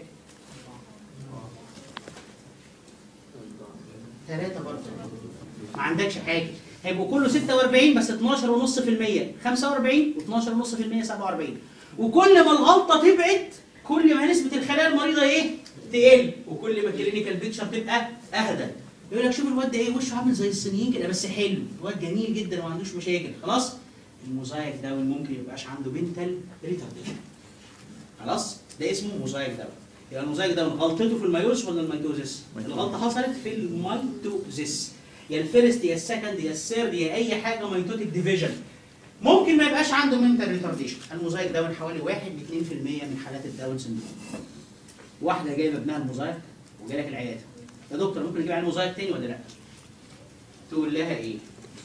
ثلاثة برضه ما عندكش حاجة هيبقوا كله 46 بس 12.5% 45 و12.5% 47 وكل ما الغلطة تبعد كل ما نسبة الخلايا المريضة ايه؟ تقل وكل ما الكلينيكال بيكتشر تبقى اهدى يقول لك شوف الواد ده ايه وشه عامل زي الصينيين كده بس حلو الواد جميل جدا وما عندوش مشاكل خلاص الموزايك داون ممكن يبقاش عنده بنتال ريتارديشن خلاص ده اسمه موزايك داون يبقى الموزايك داون غلطته في الميوز ولا الميتوزس؟ الغلطه حصلت في الميتوزس يا الفيرست يا السكند يا الثيرد يا اي حاجه ميتوتيك ديفيجن ممكن ما يبقاش عنده منتال ريتارديشن الموزايك داون حوالي 1 ل 2% من حالات الداون سندروم واحده جايبه ابنها الموزايك وجايه لك العياده يا دكتور ممكن نجيب عليه موزايك تاني ولا لا؟ تقول لها ايه؟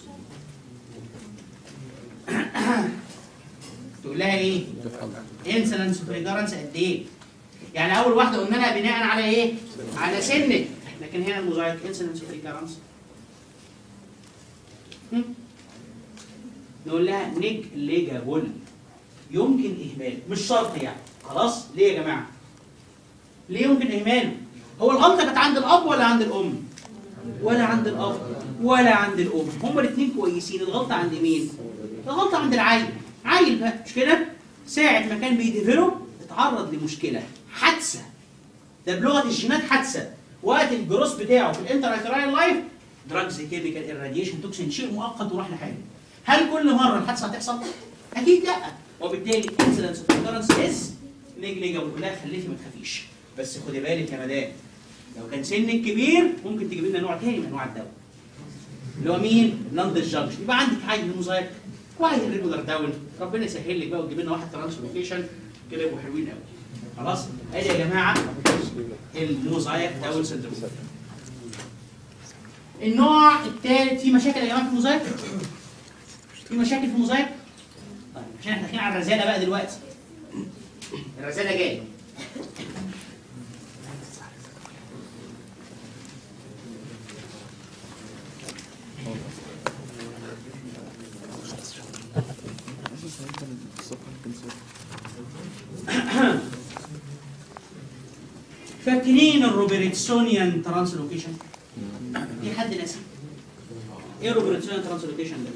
تقول لها ايه؟ انسلنس بريجرنس قد ايه؟ يعني اول واحده قلنا لها بناء على ايه؟ على سنك لكن هنا الموزايك انسلنس بريجرنس نقول لها نيجليجابل يمكن اهماله مش شرط يعني خلاص ليه يا جماعه؟ ليه يمكن اهماله؟ هو الغلطه كانت عند الاب ولا عند الام؟ ولا عند الاب ولا عند الام هما الاثنين كويسين الغلطه عند مين؟ الغلطه عند العيل عيل بقى مش كده؟ ساعه ما كان بيديفلوب اتعرض لمشكله حادثه ده بلغه الجينات حادثه وقت الجروس بتاعه في الانتراكراين لايف دراجز كيميكال الراديشن توكسين شيء مؤقت وراح لحاله هل كل مره الحادثه هتحصل؟ اكيد لا وبالتالي انسيدنس اوف occurrence از نيجليجابل لا خليكي ما تخافيش بس خدي بالك يا مدام لو كان سنك كبير ممكن تجيب لنا نوع تاني من انواع الدواء اللي هو مين؟ نون ديسجنكشن يبقى عندك حاجه الموزايك وعايز ريجولار داون ربنا يسهل لك بقى وتجيب لنا واحد ترانسلوكيشن كده يبقوا حلوين قوي خلاص ادي يا جماعه الموزايك داون سندروم النوع الثالث في مشاكل يا جماعه في الموزايك في مشاكل في الموزايك طيب عشان احنا داخلين على الرساله بقى دلوقتي الرساله جايه فاكرين الروبرتسونيان ترانسلوكيشن في حد ناسي ايه الروبرتسونيان ترانسلوكيشن ده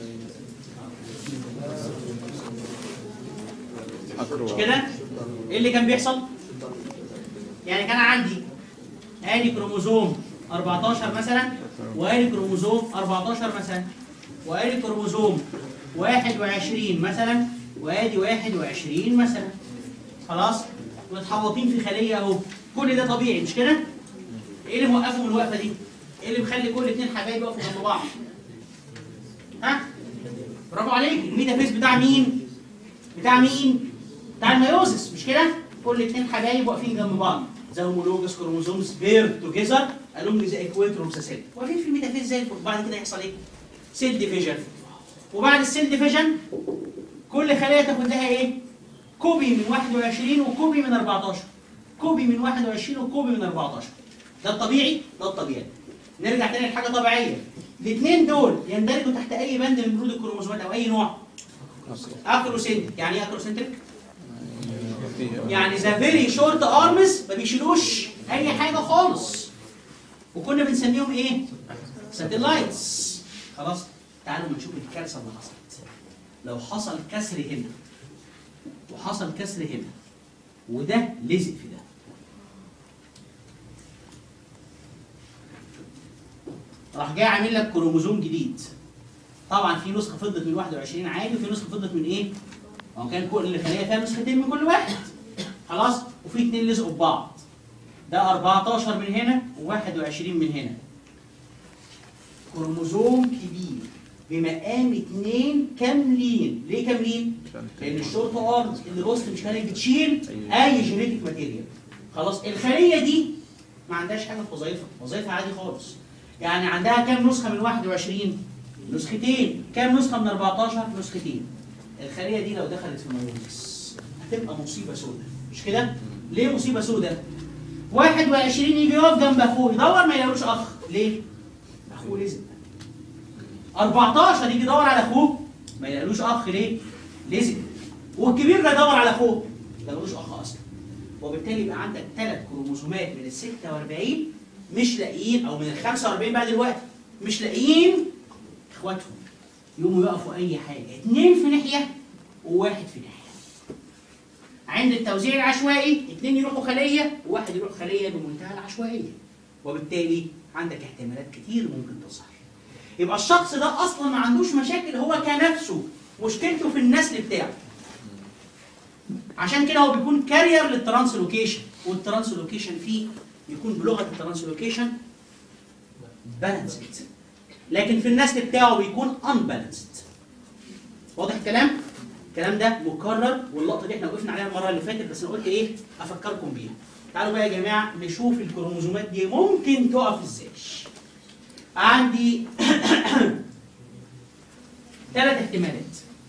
مش كده ايه اللي كان بيحصل يعني كان عندي ادي كروموزوم 14 مثلا وادي كروموزوم 14 مثلا وادي كروموزوم 21 مثلا وادي 21 مثلا خلاص متحوطين في خليه اهو كل ده طبيعي مش كده ايه اللي موقفهم الوقفه دي ايه اللي مخلي كل اتنين حبايب يقفوا جنب بعض ها برافو عليك الميتافيز بتاع مين بتاع مين بتاع الميوزس مش كده كل اتنين حبايب واقفين جنب بعض زي هومولوجس كروموزومز بير توجذر الوم ذا ايكويتروم سيل واقفين في الميتافيز زي الفل بعد كده يحصل ايه سيل ديفيجن وبعد السيل ديفيجن كل خليه تاخد لها ايه كوبي من 21 وكوبي من 14 كوبي من 21 وكوبي من 14 ده الطبيعي ده الطبيعي نرجع تاني لحاجه طبيعيه الاثنين دول يندرجوا تحت اي بند من بنود الكروموسومات او اي نوع اكروسنتريك يعني ايه اكروسنتريك يعني ذا فيري شورت ارمز ما بيشيلوش اي حاجه خالص وكنا بنسميهم ايه ساتلايتس خلاص تعالوا ما نشوف الكارثه اللي حصلت لو حصل كسر هنا وحصل كسر هنا وده لزق في ده راح جاي عامل لك كروموزوم جديد طبعا في نسخه فضت من 21 عادي وفي نسخه فضت من ايه؟ هو كان كل خليه فيها نسختين من كل واحد خلاص وفي اتنين لزقوا في بعض ده 14 من هنا و21 من هنا كروموزوم كبير بمقام اتنين كاملين ليه كاملين؟ لان الشورت ارم اللي وسط مش كانت بتشيل اي جينيتك ماتيريال خلاص الخليه دي ما عندهاش حاجه في وظيفها وظيفها عادي خالص يعني عندها كام نسخه من 21 نسختين كام نسخه من 14 نسختين الخليه دي لو دخلت في مايوزس هتبقى مصيبه سوداء مش كده ليه مصيبه سوداء 21 يجي يقف جنب اخوه يدور ما يلاقوش اخ ليه اخوه لزق 14 يجي يدور على اخوه ما يلاقوش اخ ليه لزق والكبير ده يدور على اخوه ما يلاقوش اخ اصلا وبالتالي يبقى عندك ثلاث كروموسومات من ال 46 مش لاقيين او من ال 45 بقى دلوقتي مش لاقيين اخواتهم يقوموا يقفوا اي حاجه اثنين في ناحيه وواحد في ناحيه عند التوزيع العشوائي اثنين يروحوا خليه وواحد يروح خليه بمنتهى العشوائيه وبالتالي عندك احتمالات كتير ممكن تظهر يبقى الشخص ده اصلا ما عندوش مشاكل هو كنفسه مشكلته في النسل بتاعه عشان كده هو بيكون كارير للترانسلوكيشن والترانسلوكيشن فيه يكون بلغه الترانسلوكيشن بالانسد لكن في النسل بتاعه بيكون unbalanced واضح الكلام؟ الكلام ده مكرر واللقطه دي احنا وقفنا عليها المره اللي فاتت بس انا قلت ايه افكركم بيها تعالوا بقى يا جماعه نشوف الكروموزومات دي ممكن تقف ازاي عندي ثلاث احتمالات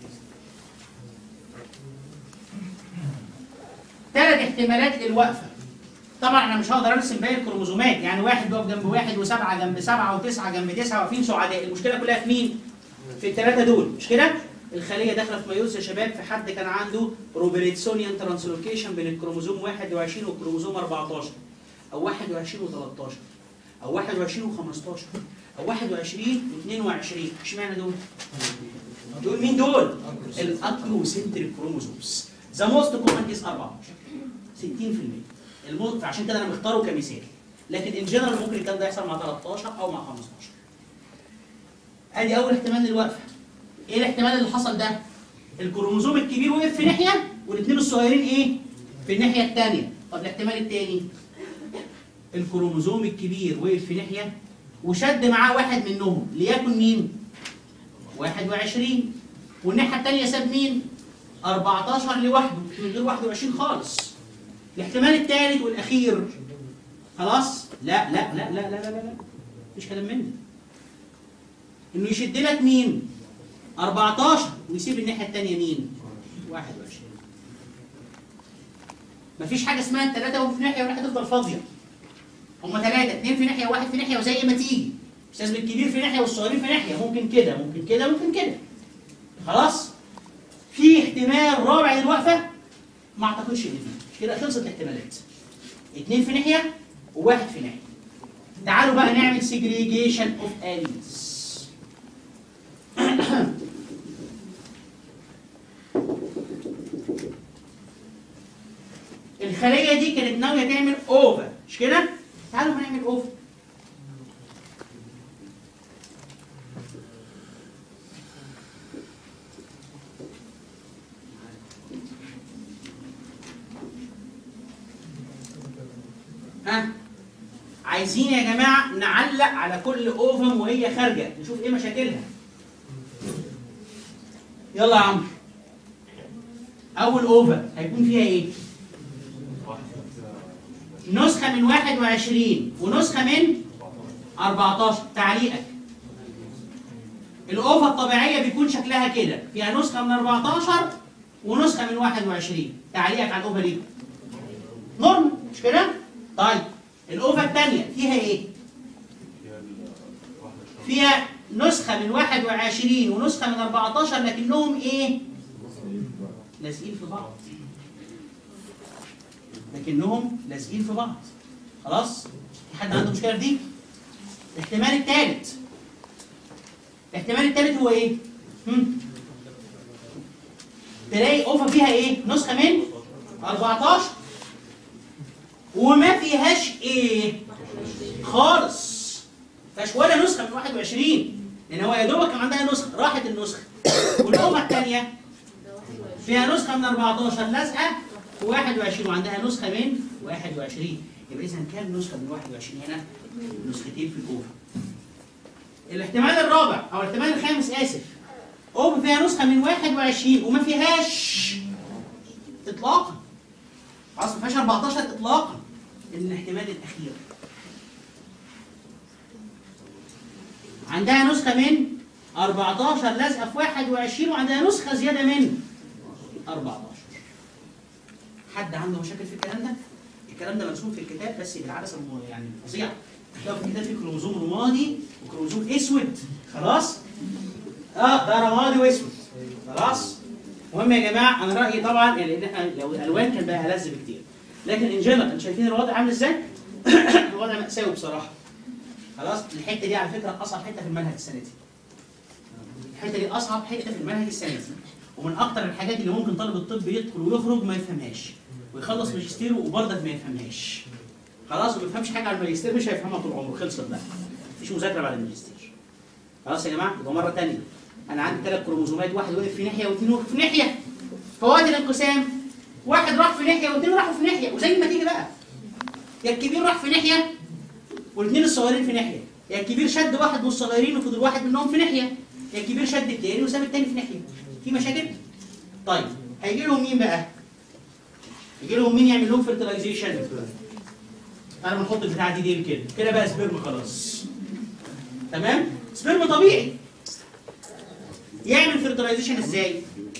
ثلاث احتمالات للوقفه طبعا انا مش هقدر ارسم باقي الكروموزومات يعني واحد بيقف جنب واحد وسبعه جنب سبعه وتسعه جنب تسعه واقفين سعداء المشكله كلها في مين؟ في الثلاثه دول مش كده؟ الخليه داخله في ميوز يا شباب في حد كان عنده روبرتسونيان ترانسلوكيشن بين الكروموزوم 21 والكروموزوم 14 او 21 و13 او 21 و15 او 21 و22 اشمعنى دول؟ دول مين دول؟ الاكروسنتريك كروموزومز ذا موست كومن از 14 60% المو... فعشان كده انا مختاره كمثال لكن ان جنرال ممكن الكلام ده يحصل مع 13 او مع 15 ادي اول احتمال للوقفه ايه الاحتمال اللي حصل ده الكروموزوم الكبير وقف في ناحيه والاثنين الصغيرين ايه في الناحيه الثانيه طب الاحتمال الثاني الكروموزوم الكبير وقف في ناحيه وشد معاه واحد منهم ليكن مين 21 والناحيه الثانيه ساب مين 14 لوحده من غير 21 خالص الاحتمال الثالث والاخير خلاص لا لا لا لا لا لا لا مفيش كلام منه انه يشد لك مين 14 ويسيب الناحيه الثانيه مين 21 مفيش حاجه اسمها الثلاثه وهم في ناحيه والناحيه تفضل فاضيه هم ثلاثه اثنين في ناحيه وواحد في ناحيه وزي ما تيجي مش لازم الكبير في ناحيه والصغيرين في ناحيه ممكن كده ممكن كده ممكن كده خلاص في احتمال رابع للوقفه ما اعتقدش ان فيه كده خلصت الاحتمالات اثنين في ناحيه وواحد في ناحيه تعالوا بقى نعمل segregation of alleles الخليه دي كانت ناويه تعمل اوفا مش كده؟ تعالوا هنعمل اوفا ها عايزين يا جماعه نعلق على كل اوفم وهي خارجه نشوف ايه مشاكلها يلا يا عمرو اول اوفا هيكون فيها ايه نسخه من 21 ونسخه من 14 تعليقك الاوفا الطبيعيه بيكون شكلها كده فيها نسخه من 14 ونسخه من 21 تعليقك على الاوفا دي نورمال مش كده طيب الاوفا الثانيه فيها ايه فيها نسخه من 21 ونسخه من 14 لكنهم ايه لازقين في بعض لكنهم لازقين في بعض خلاص في حد عنده مشكله في دي الاحتمال الثالث الاحتمال الثالث هو ايه هم؟ تلاقي اوفا فيها ايه نسخه من 14 وما فيهاش ايه خالص فيهاش ولا نسخه من 21 لان هو يا دوبك كان عندها نسخه راحت النسخه والامه الثانيه فيها نسخه من 14 لازقه و 21 وعندها نسخه من 21 يبقى اذا كام نسخه من 21 هنا نسختين في الاوفا الاحتمال الرابع او الاحتمال الخامس اسف اوفا فيها نسخه من 21 وما فيهاش اطلاقا خلاص ما فيهاش 14 اطلاقا الاحتمال الاخير عندها نسخه من 14 لازقه في 21 وعندها نسخه زياده من 14 حد عنده مشاكل في الكلام ده؟ الكلام ده مرسوم في الكتاب بس بالعدسه الم- يعني فظيعه تلاقوا في الكتاب في كروموزوم رمادي وكروموزوم اسود خلاص؟ اه ده رمادي واسود خلاص؟ المهم يا جماعه انا رايي طبعا يعني ان احنا لو الالوان كان بقى ألذ بكتير لكن ان جنرال انتوا شايفين الوضع عامل ازاي؟ الوضع مأساوي بصراحه خلاص الحته دي على فكره اصعب حته في المنهج السنه دي الحته دي اصعب حته في المنهج السنه دي ومن اكتر الحاجات اللي ممكن طالب الطب يدخل ويخرج ما يفهمهاش ويخلص ماجستيره وبرضك ما يفهمهاش خلاص وما يفهمش حاجه على الماجستير مش هيفهمها طول عمره خلصت بقى مفيش مذاكره بعد الماجستير خلاص يا جماعه يبقى مره ثانيه انا عندي ثلاث كروموزومات واحد واقف في ناحيه واثنين واقف في ناحيه فوقت الانقسام واحد راح في ناحيه واثنين راحوا في ناحيه وزي ما تيجي بقى يا الكبير راح في ناحيه والاثنين الصغيرين في ناحيه يا الكبير شد واحد من الصغيرين وفضل واحد منهم في ناحيه يا الكبير شد التاني وساب التاني في ناحيه في مشاكل طيب هيجي لهم مين بقى يجي لهم مين يعمل لهم فيرتلايزيشن انا بنحط البتاعه دي دي كده كده بقى سبرم خلاص تمام سبرم طبيعي يعمل فيرتلايزيشن ازاي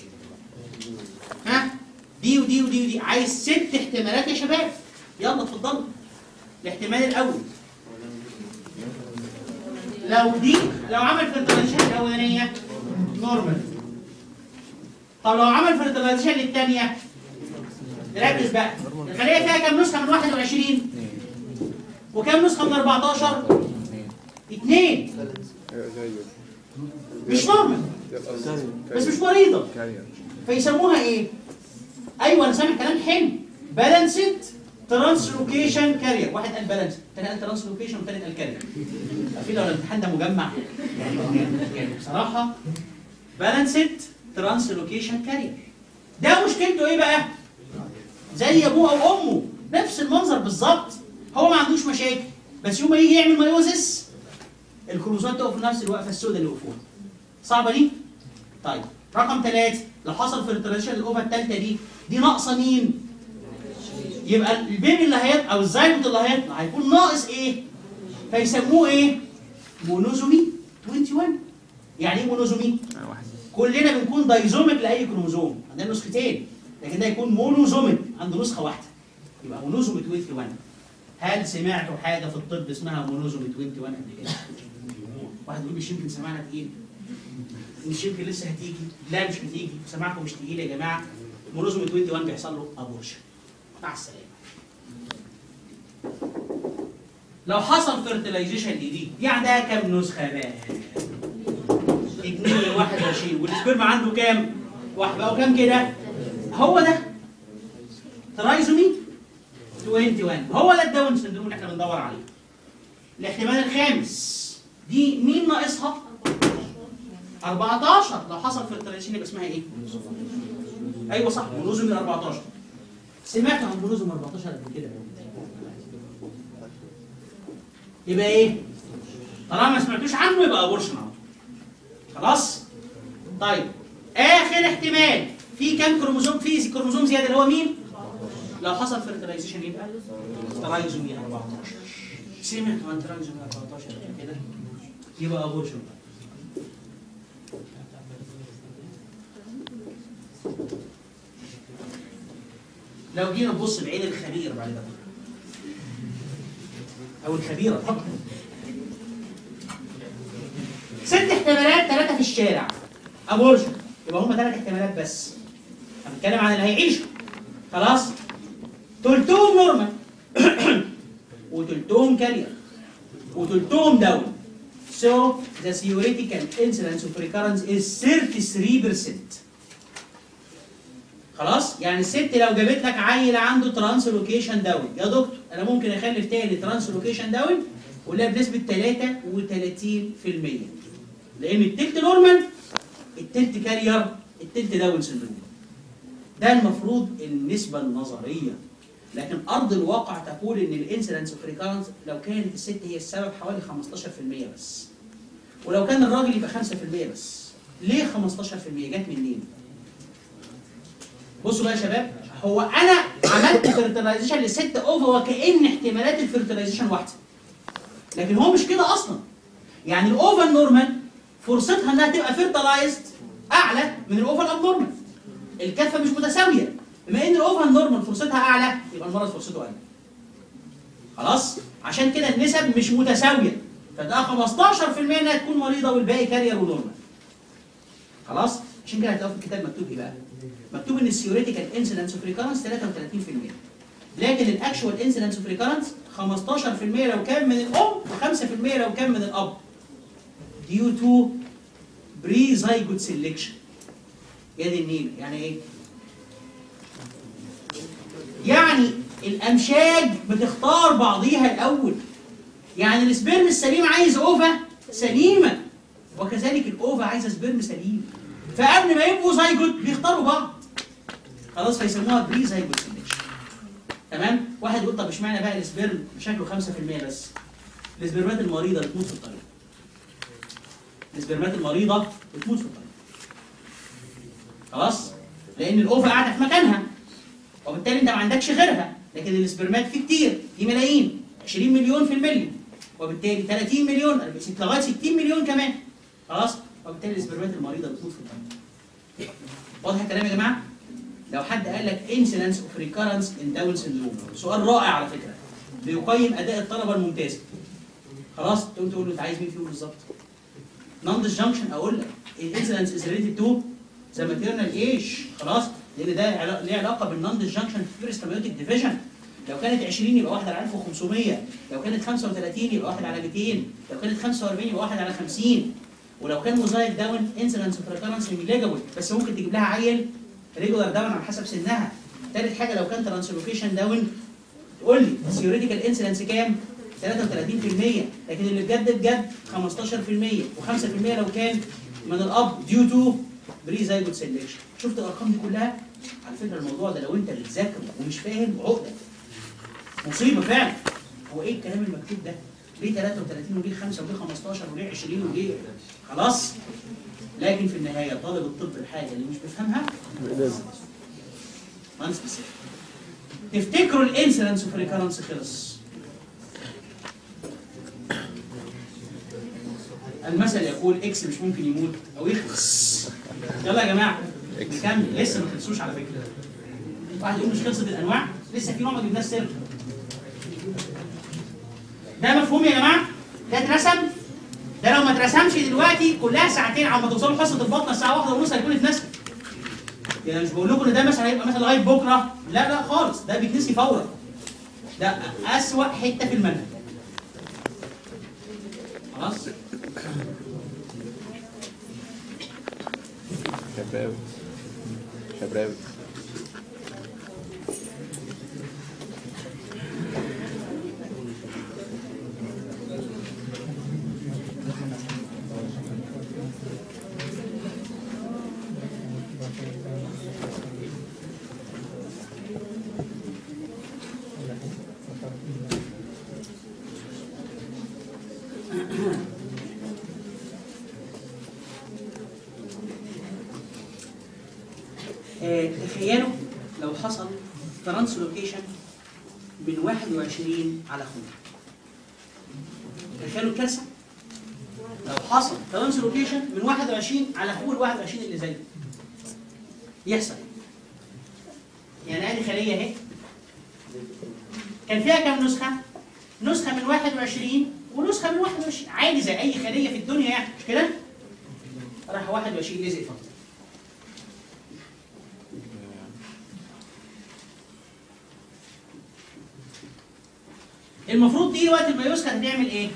ها دي ودي ودي ودي عايز ست احتمالات يا شباب يلا اتفضلوا الاحتمال الاول لو دي لو عمل فيرتلايزيشن الاولانيه نورمال طب لو عمل فيرتلايزيشن للثانيه ركز بقى الخليه فيها كام نسخه من 21 وكام نسخه من 14 اثنين ايوه زيه مش نورمال ده الأصل. بس مش مريضه كارير فيسموها ايه ايوه انا سامع كلام حلو بالانسد ترانسلوكيشن كارير واحد قال بالانس الثاني قال ترانسلوكيشن والثالث قال كارير عارفين لو الامتحان ده مجمع يعني يعني بصراحه بالانسد ترانسلوكيشن كارير ده مشكلته ايه بقى؟ زي ابوه او امه نفس المنظر بالظبط هو ما عندوش مشاكل بس يوم ما يجي يعمل مايوزس الكروموسومات تقف في نفس الوقفه السوداء اللي وقفوها صعبه دي؟ طيب رقم ثلاثة لو حصل فلتريشن الاوفا الثالثه دي دي ناقصه مين؟ يبقى البيبي اللي هيطلع او الزيجوت اللي هيطلع هيكون ناقص ايه؟ فيسموه ايه؟ مونوزومي 21 يعني ايه مونوزومي؟ آه، واحد كلنا بنكون دايزوميك لاي كروموزوم عندنا نسختين لكن ده يكون مونوزوميك عنده نسخه واحده يبقى مونوزومي 21 هل سمعتوا حاجه في الطب اسمها مونوزومي 21 قبل كده؟ واحد يقول مش يمكن سمعنا تقيل مش يمكن لسه هتيجي لا مش هتيجي سماعكم مش تقيل يا جماعه مونوزومي 21 بيحصل له ابورشن مع السلامه لو حصل فيرتلايزيشن دي دي دي عندها كام نسخه بقى؟ 2 من 21 والسبرم عنده كام؟ واحد بقوا كام كده؟ هو ده ترايزومي 21 هو ده الداون سندروم اللي احنا بندور عليه الاحتمال الخامس دي مين ناقصها؟ 14 لو حصل فيرتلايزيشن يبقى اسمها ايه؟ ايوه صح مونوزومي 14 سمعت عن مونوزومي 14 قبل كده يبقى ايه؟ طالما ما سمعتوش عنه يبقى ابورشن على طول خلاص طيب اخر احتمال في كام كروموزوم في كروموزوم زياده اللي هو مين لو حصل فيرتلايزيشن يبقى ترايزومي 14 سمعت عن ترايزومي 14 قبل كده يبقى ابورشن لو جينا نبص بعين الخبير بعد كده او الخبيره اتفضل ست احتمالات ثلاثة في الشارع أبورشن يبقى هم ثلاث احتمالات بس هنتكلم عن اللي هيعيشوا خلاص تلتهم نورمال وتلتهم كارير وتلتهم داون So the theoretical incidence of recurrence is 33% خلاص يعني الست لو جابت لك عيل عنده ترانسلوكيشن داون يا دكتور انا ممكن اخلف تاني ترانسلوكيشن داون ولا بنسبه 33% لان التلت نورمال التلت كارير التلت داون سندروم ده المفروض النسبه النظريه لكن ارض الواقع تقول ان الانسيدنس اوف ريكارنس لو كانت الست هي السبب حوالي 15% بس ولو كان الراجل يبقى 5% بس ليه 15% جت منين؟ بصوا بقى يا شباب هو انا عملت فيرتلايزيشن للست اوفا وكان احتمالات الفيرتلايزيشن واحده لكن هو مش كده اصلا يعني الاوفا النورمال فرصتها انها تبقى فيرتلايزد اعلى من الاوفا الابنورمال الكفه مش متساويه بما ان الاوفا النورمال فرصتها اعلى يبقى المرض فرصته اقل خلاص عشان كده النسب مش متساويه فده 15% انها تكون مريضه والباقي كارير ونورمال خلاص عشان كده هتلاقوا في الكتاب مكتوب ايه بقى مكتوب ان الثيوريتيكال انسيدنس اوف ريكارنس 33% لكن الاكشوال انسيدنس اوف ريكارنس 15% لو كان من الام و5% لو كان من الاب due to pre-zygote selection يا دي النيل يعني ايه؟ يعني الامشاج بتختار بعضيها الاول يعني السبرم السليم عايز اوفا سليمه وكذلك الاوفا عايزه سبرم سليم فقبل ما يبقوا زيجوت بيختاروا بعض خلاص فيسموها بري زيجوت سيلكشن تمام واحد يقول طب اشمعنى بقى السبرم شكله 5% بس السبرمات المريضه بتموت في الطريق السبرمات المريضه بتموت في الطريق خلاص لان الاوفا قاعده في مكانها وبالتالي انت ما عندكش غيرها لكن السبرمات فيه كتير في ملايين 20 مليون في المليون وبالتالي 30 مليون لغايه 60 مليون كمان خلاص وبالتالي السبرمات المريضه بتموت في الطريق واضح الكلام يا جماعه لو حد قال لك incidence of recurrence in Down syndrome سؤال رائع على فكره بيقيم اداء الطلبه الممتازه خلاص تقوم تقول له انت عايز مين فيهم بالظبط نون جانكشن اقول لك الانسيدنس از ريليتد تو ذا ماتيرنال ايج خلاص لان ده علا- ليه علاقه بالنون جانكشن فيرست اميوتيك ديفيجن لو كانت 20 يبقى واحد على 1500 لو كانت 35 يبقى واحد على 200 لو كانت 45 يبقى واحد على 50 ولو كان موزايك داون انسيدنس اوف ريكرنس نيجليجابل بس ممكن تجيب لها عيل ريجولار داون على حسب سنها تالت حاجه لو كان ترانسلوكيشن داون قول لي الثيوريتيكال انسيدنس كام 33% لكن اللي بجد بجد 15% و5% لو كان من الاب ديو تو بري زايجوت سيلكشن شفت الارقام دي كلها على فكره الموضوع ده لو انت اللي بتذاكره ومش فاهم عقده مصيبه فعلا هو ايه الكلام المكتوب ده ليه 33 وليه 5 وليه 15 وليه 20 وليه خلاص لكن في النهايه طالب الطب الحاجه اللي مش بيفهمها لازم ما سبيسيفيك تفتكروا الانسلنس اوف ريكارنس خلص المثل يقول اكس مش ممكن يموت او يخلص يلا يا جماعه نكمل لسه ما خلصوش على فكره واحد يقول مش خلصت الانواع لسه في نوع ما جبناش سيرته ده مفهوم يا جماعه ده اترسم ده لو ما اترسمش دلوقتي كلها ساعتين على ما توصلوا حصه البطنه الساعه واحدة ونص هيكون اتنسى يعني مش بقول لكم ان ده مثلا هيبقى مثلا لغايه بكره لا لا خالص ده بيتنسي فورا ده اسوأ حته في المنهج خلاص شبراوي شبراوي آه، تخيلوا لو حصل ترانسلوكيشن من 21 على اخوه تخيلوا الكارثه لو حصل ترانسلوكيشن من 21 على اخوه ال 21 اللي زيه يحصل يعني ادي خليه اهي كان فيها كام نسخه؟ نسخه من 21 ونسخه من 21 عادي زي اي خليه في الدنيا يعني مش كده؟ راح 21 لزق فقط المفروض دي وقت المايوسكا هتعمل ايه؟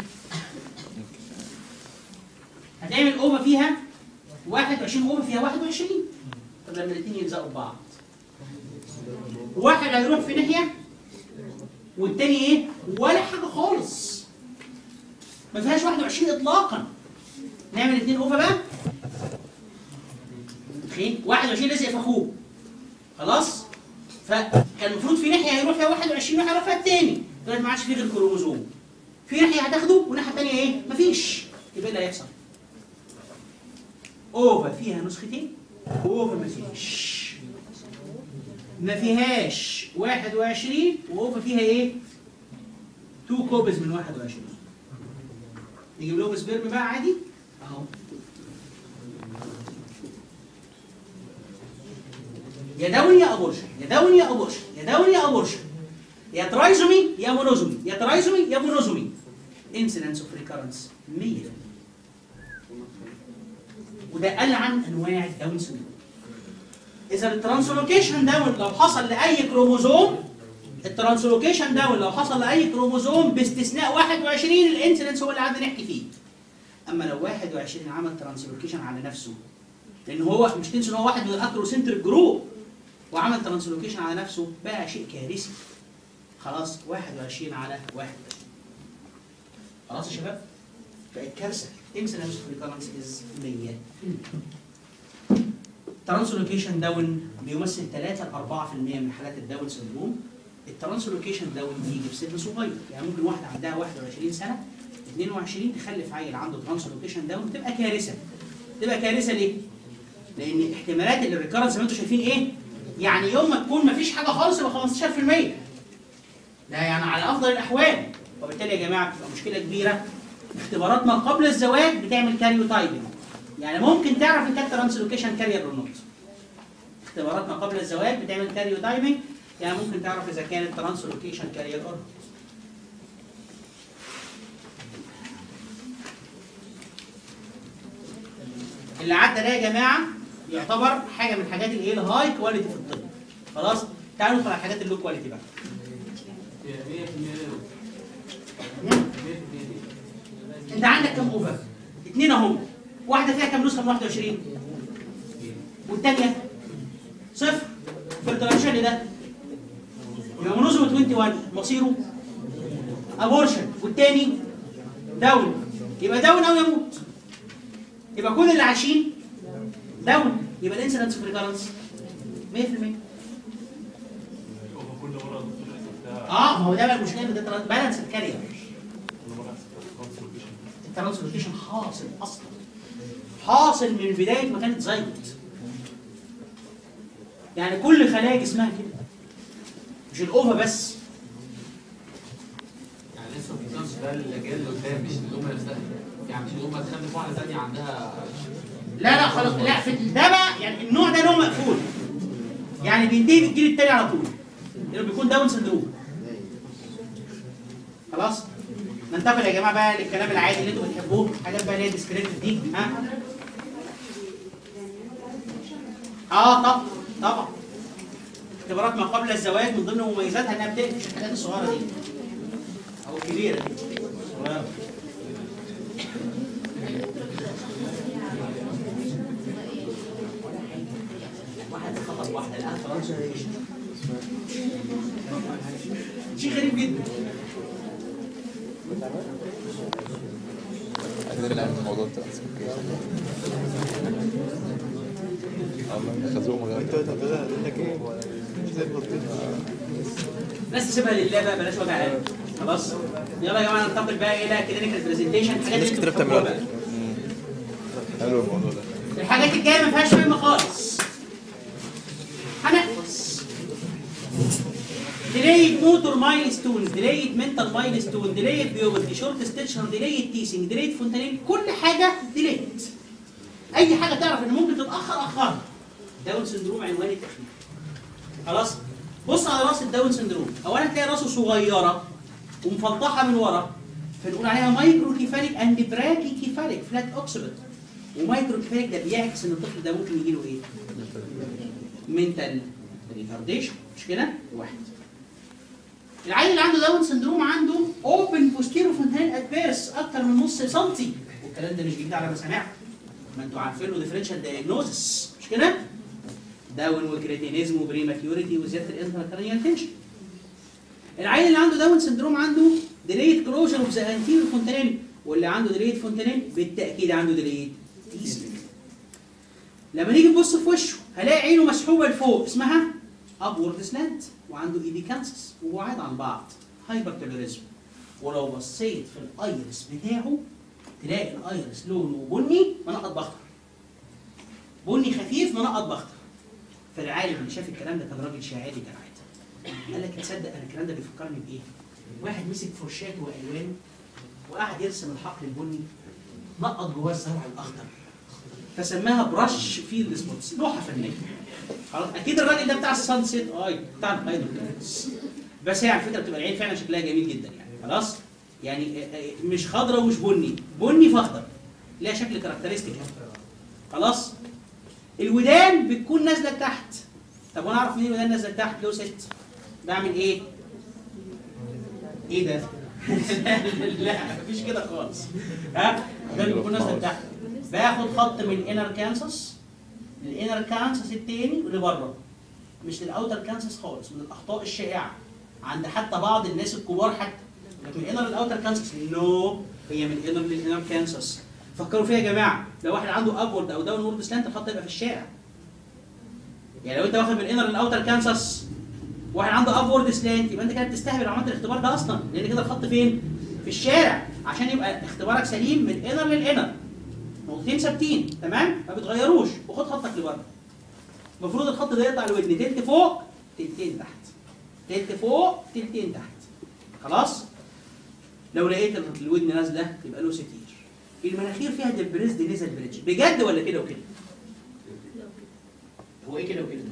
هتعمل اوفا فيها 21 اوفا فيها 21 طب لما الاثنين يلزقوا ببعض واحد هيروح في ناحيه والتاني ايه؟ ولا حاجه خالص ما فيهاش 21 اطلاقا نعمل اثنين اوفا بقى تخيل 21 لزق في اخوه خلاص فكان المفروض في ناحيه هيروح فيها 21 وناحيه هيروح فيها الثاني دلوقتي ما عادش فيه غير كروموزوم في ناحيه هتاخده والناحيه الثانيه ايه؟ مفيش يبقى إيه اللي هيحصل؟ اوفا فيها نسختين واوفا ما فيهاش ما فيهاش 21 واوفا فيها ايه؟ 2 كوبز من 21 نجيب لهم سبيرم بقى عادي اهو يا داون يا ابورشن يا داون يا ابورشن يا داون يا ابورشن يا ترايزومي يا مونوزومي يا ترايزومي يا مونوزومي انسيدنس اوف ريكارنس 100% وده قل عن انواع الداون سيندروم اذا الترانسلوكيشن داون لو حصل لاي كروموزوم الترانسلوكيشن داون لو حصل لاي كروموزوم باستثناء 21 الانسيدنس هو اللي قعدنا نحكي فيه اما لو 21 عمل ترانسلوكيشن على نفسه لان هو مش تنسوا ان هو واحد من الاكروسنتريك جروب وعمل ترانسلوكيشن على نفسه بقى شيء كارثي خلاص 21 على 21 خلاص يا شباب بقت كارثه incidence of recurrence is 100 ترانسلوكيشن داون بيمثل 3 ل 4% من حالات الداون سندروم الترانسلوكيشن داون بيجي في سن صغير يعني ممكن واحده عندها 21 سنه 22 تخلف عيل عنده ترانسلوكيشن داون تبقى كارثه تبقى كارثه ليه؟ لان احتمالات الريكارنس زي ما انتم شايفين ايه؟ يعني يوم ما تكون ما فيش حاجه خالص يبقى 15% ده يعني على افضل الاحوال وبالتالي يا جماعه بتبقى مشكله كبيره اختبارات ما قبل الزواج بتعمل كاريو تايبنج يعني ممكن تعرف ان كانت ترانسلوكيشن كارير ولا نوت اختبارات ما قبل الزواج بتعمل كاريو تايبنج يعني ممكن تعرف اذا كانت ترانسلوكيشن كارير اور اللي عدى ده يا جماعه يعتبر حاجه من الحاجات اللي هي الهاي كواليتي في الطب خلاص تعالوا ندخل على الحاجات اللو كواليتي بقى انت عندك كام اوفر؟ اثنين اهم واحده فيها كام نسخه من 21 والثانيه صفر في الترانشن ده يبقى مونوزوم 21 مصيره ابورشن والتاني داون يبقى داون او يموت يبقى كل اللي عايشين داون يبقى الانسيدنس اوف ريكارنس 100% كل مره الدكتور بتاع اه ما هو ده بقى المشكله ان ده بالانس الكارير كل مره ترانسفورميشن الترانسلوكيشن حاصل اصلا حاصل من بدايه ما كانت زيجوت يعني كل خلايا جسمها كده مش الاوفا بس يعني لسه ما بيوصلش ده اللي جاي اللي قدام مش الامه نفسها يعني مش الامه تخلف واحده ثانيه عندها لا لا خلاص لا في ده بقى يعني النوع ده نوع مقفول يعني بينتهي في الجيل التاني على طول لانه بيكون داون سندروم خلاص ننتقل يا جماعه بقى للكلام العادي اللي انتوا بتحبوه حاجات بقى اللي هي ديسكريبتيف دي ها اه طبعا طبعا اختبارات ما قبل الزواج من ضمن مميزاتها انها بتقفش الحاجات الصغيره دي او الكبيره دي صغيرة. واحد خطب واحده الان فرنسا شيء غريب جدا عايزين نعمل موضوع الترانسبورتيشن والله خازوق مغير انت انت ايه زي البطيخ بس سيبها لله بقى بلاش وجع قلب خلاص يلا يا جماعه ننتقل بقى الى كلينيكال برزنتيشن حاجات ناس انتوا كتير بتحبوها بتعملها. بقى. حلو الموضوع ده الحاجات الجايه ما فيهاش فهم خالص هنقص delayed motor milestones delayed mental milestone delayed puberty short stature delayed teasing delayed fontanelle كل حاجه delayed اي حاجه تعرف ان ممكن تتاخر اخرها داون سندروم عنوان التخفيف خلاص بص على راس الداون سندروم اولا تلاقي راسه صغيره ومفضحه من ورا فنقول عليها مايكرو كيفاليك اند براكي كيفاليك فلات اوكسيبت ومايكرو كيفاليك ده بيعكس ان الطفل ده ممكن يجي له ايه؟ منتال ريتارديشن مش كده؟ واحد العيل اللي عنده داون سندروم عنده اوبن بوستيرو فونتانيل ادفيرس اكتر من نص سنتي والكلام ده مش جديد على مسامعكم ما انتوا عارفين له ديفرنشال دايجنوزس مش كده؟ داون وكريتينيزم وبريماتيوريتي وزياده الانتركرانيال تنشن العيل اللي عنده داون سندروم عنده ديليت كلوجر اوف ذا انتيريور فونتانيل واللي عنده ديليت فونتانيل بالتاكيد عنده ديليت تيسنج لما نيجي نبص في وشه هلاقي عينه مسحوبه لفوق اسمها ابورد سلانت وعنده ايديكانسس وبعاد عن بعض هايبرتوليريزم ولو بصيت في الايرس بتاعه تلاقي الايرس لونه بني منقط بخضر بني خفيف منقط بخضر فالعالم اللي شاف الكلام ده كان راجل شاعري كالعاده قال لك تصدق انا الكلام ده بيفكرني بايه؟ واحد مسك فرشاته والوانه وقعد يرسم الحقل البني نقط جواه الزرع الاخضر فسماها برش فيلد سبوتس لوحه فنيه خلاص اكيد الراجل ده بتاع السان سيت اي بتاع الهايدروجينز بس هي على فكره بتبقى العين فعلا شكلها جميل جدا يعني خلاص يعني آه، آه، مش خضراء ومش بني بني في اخضر ليها شكل كاركترستيك خلاص الودان بتكون نازله لتحت طب وانا اعرف منين الودان نازله لتحت لو ست بعمل ايه؟ ايه ده؟ لا مفيش كده خالص ها ده بيكون نازله لتحت باخد خط من الانر كانسس للانر كانسس التاني لبره مش للاوتر كانسس خالص من الاخطاء الشائعه عند حتى بعض الناس الكبار حتى لكن من الانر للاوتر كانسس نو هي من الانر للانر كانسس فكروا فيها يا جماعه لو واحد عنده ابورد او داون وورد سلانت الخط يبقى في الشارع يعني لو انت واخد من الانر للاوتر كانسس واحد عنده ابورد سلانت يبقى انت كده بتستهبل لو عملت الاختبار ده اصلا لان كده الخط فين؟ في الشارع عشان يبقى اختبارك سليم من انر للانر نقطتين ثابتين تمام ما بيتغيروش وخد خطك لبره المفروض الخط ده يقطع الودن تلت فوق تلتين تحت تلت فوق تلتين تحت خلاص لو لقيت الودن نازله يبقى له ستير المناخير فيها دبريز دي نزل بريدج بجد ولا كده وكده هو ايه كده وكده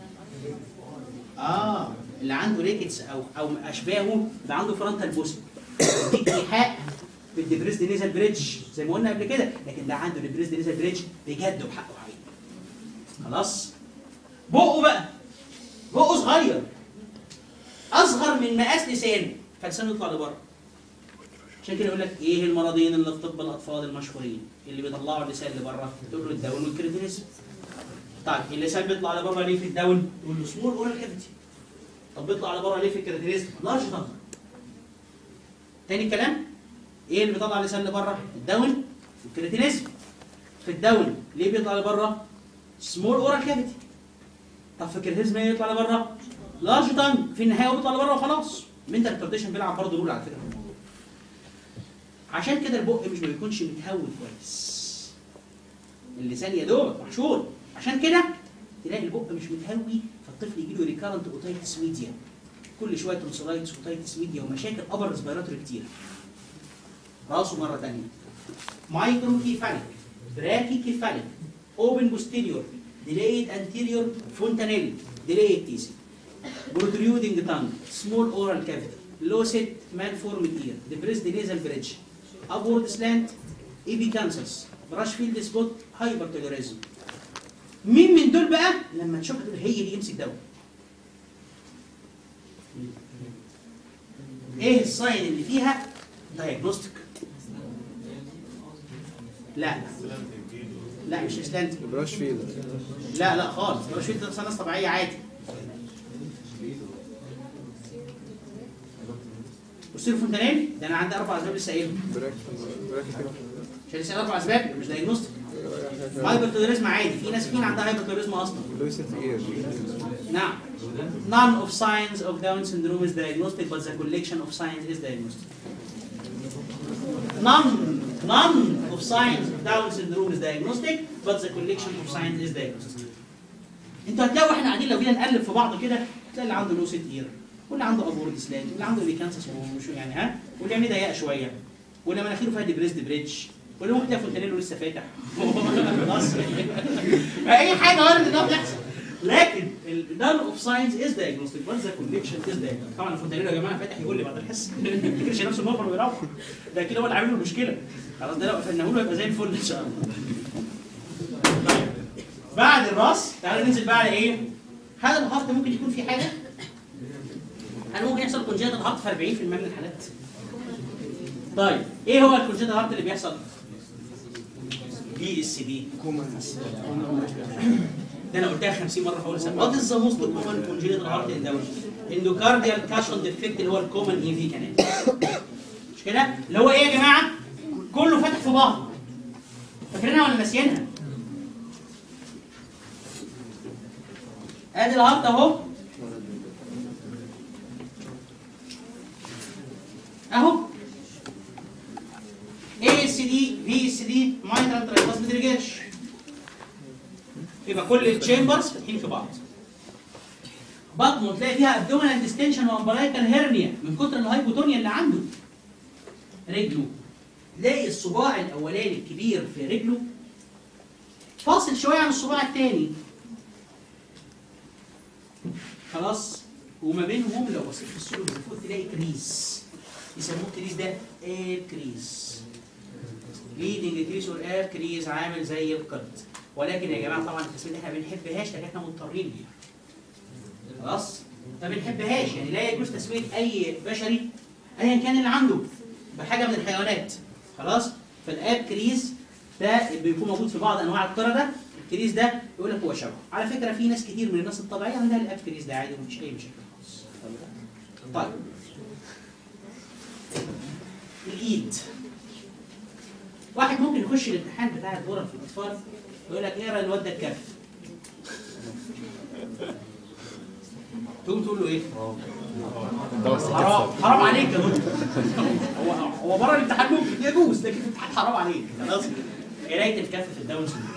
اه اللي عنده ريكتس او او اشباهه ده عنده فرونتال بوست دي ايحاء بالدبريز دي نزل بريدج زي ما قلنا قبل كده لكن ده عنده دبريز دي نزل بريدج بجد وبحقه حقيقي خلاص بقه بقى بقه صغير اصغر من مقاس لسانه فلسانه يطلع لبره عشان كده يقول لك ايه المرضين اللي في طب الاطفال المشهورين اللي بيطلعوا اللسان لبره تقول له الداون والكريتينيزم طيب اللسان بيطلع لبره ليه في الداون تقول له سمول اورال كافيتي طب بيطلع لبره ليه في الكرياتينيزم لارج تانج تاني الكلام ايه اللي بيطلع لسان لبره الداون الكرياتينيزم في الداون ليه بيطلع لبره سمول اورال كافيتي طب في الكرياتينيزم ايه يطلع لبره لارج تانج في النهايه هو بيطلع لبره وخلاص منتال ريتارديشن بيلعب برضه رول على فكره في الموضوع عشان كده البق مش ما بيكونش متهوي كويس اللسان يا دوب محشور عشان كده تلاقي البق مش متهوي فالطفل يجي له ريكارنت اوتايتس ميديا كل شويه تونسلايتس اوتايتس ميديا ومشاكل ابر ريسبيراتوري كتير راسه مره ثانيه مايكرو كيفاليك براكي كيفاليك اوبن بوستيريور delayed anterior fontanelle delayed teeth protruding tongue small oral cavity low set malformed ear depressed nasal bridge upward slant epicanthus brush field spot hypertelorism مين من دول بقى لما تشوف هي اللي يمسك دواء ايه الساين اللي فيها دايجنوستيك لا لا مش اسلانت براش فيلر لا لا خالص لو شفت ناس طبيعيه عادي بصير فونتانيل ده انا عندي اربع اسباب لسه قايلهم براك براك عشان لسه اربع اسباب مش دايجنوستيك هايبرتيريزم عادي في ناس فينا عندها هايبرتيريزم اصلا لويست اير نعم none of signs of Down syndrome is diagnostic but the collection of signs is diagnostic none none of signs of Down syndrome is diagnostic but the collection of signs is diagnostic انتوا هتلاقوا احنا قاعدين لو جينا نقلب في بعض كده تلاقي اللي عنده لوسيد اير واللي عنده ابورد سلان واللي عنده بيكانسس ومش يعني ها واللي عينيه ضيقه شويه واللي مناخيره فيها ديبريسد بريدج واللي ممكن تلاقي فونتانيلو لسه فاتح خلاص اي حاجه وارد انها بتحصل لكن النون اوف ساينس از دايجنوستيك بس ذا كونكشن از دايجنوستيك طبعا الفونتانيلو يا جماعه فاتح يقول لي بعد الحس ما يفتكرش نفسه المخبر ويروح ده كده هو اللي عامل له المشكله خلاص ده لو قفلناه له يبقى زي الفل ان شاء الله طيب بعد الراس تعالوا ننزل بقى على ايه؟ هل الهارت ممكن يكون في حاجه؟ هل ممكن يحصل كونجنتال هارت في 40% من الحالات؟ طيب ايه هو الكونجنتال هارت اللي بيحصل؟ بي اس بي ده انا قلتها 50 مره في اول سنه وات از ذا موست كومن كونجنتال هارت اندوجن اندوكارديال كاشن ديفكت اللي هو الكومن اي في كمان مش كده؟ اللي هو ايه يا جماعه؟ كله فاتح في بعض فاكرينها ولا ناسيينها؟ ادي الهارت اهو اهو اي اس دي في اس دي مايترال ترايباس ما ترجعش يبقى كل التشامبرز فاتحين في بعض بطنه تلاقي فيها ابدومينال ديستنشن وامبلايكال هيرنيا من كتر الهايبوتونيا اللي عنده رجله تلاقي الصباع الاولاني الكبير في رجله فاصل شويه عن الصباع الثاني خلاص وما بينهم لو بصيت في الصوره اللي فوق تلاقي كريز يسموه الكريز ده اير كريز ليدنج كريز اور اير كريز عامل زي القرد ولكن يا جماعه طبعا التسميه دي احنا ما بنحبهاش لكن احنا مضطرين ليها خلاص ما بنحبهاش يعني لا يجوز تسميه اي بشري ايا كان اللي عنده بحاجه من الحيوانات خلاص فالاب كريز ده بيكون موجود في بعض انواع القرده الكريز ده يقول لك هو شبه على فكره في ناس كتير من الناس الطبيعيه عندها الاب كريز ده عادي ومفيش اي مشاكل خالص طيب الايد واحد ممكن يخش الامتحان بتاع الدورة في الاطفال ويقول لك اقرا الواد ده الكف تقوم تقول له ايه؟ حرام حرام عليك يا دكتور هو هو بره الامتحان ممكن يجوز لكن الامتحان حرام عليك خلاص قرايه الكف في الداون سيندروم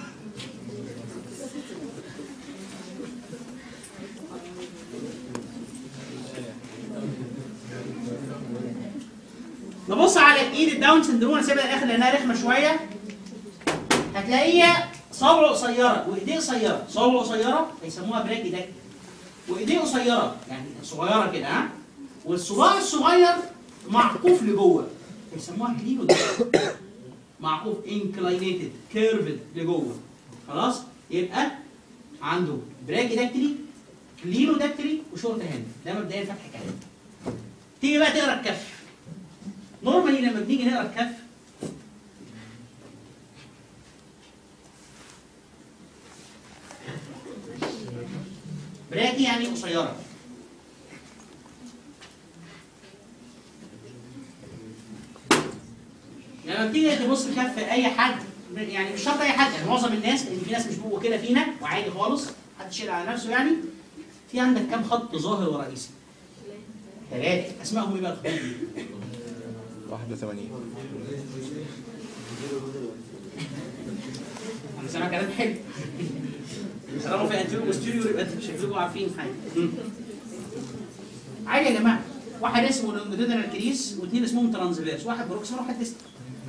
نبص على ايد الداون سندروم نسيبها للاخر لانها رخمه شويه هتلاقيها صوابعه قصيره وايديه قصيره صوابعه قصيره هيسموها براكي داك وايديه قصيره يعني صغيره كده ها والصباع الصغير معقوف لجوه يسموها كلينو داك معقوف انكلاينيتد كيرفد لجوه خلاص يبقى عنده براكي داكتري كلينو داكتري وشورت هاند ده مبدئيا فتح كلام تيجي بقى تقرا الكف نورمالي لما بنيجي نقرا الكف براكي يعني قصيره بتيجي تبص كف اي حد يعني مش شرط اي حد يعني معظم الناس لان في ناس مش بيبقوا كده فينا وعادي خالص محدش يشيل على نفسه يعني في عندك كام خط ظاهر ورئيسي؟ ثلاثه اسمائهم ايه بقى الخطوط دي؟ 81 انا سامع كلام حلو طالما في انتيريور وستيريور يبقى انتوا شكلكم عارفين حاجه مم. عادي يا جماعه واحد اسمه لونجيتودينال كريس واثنين اسمهم ترانسفيرس واحد بروكسيمال واحد ديستال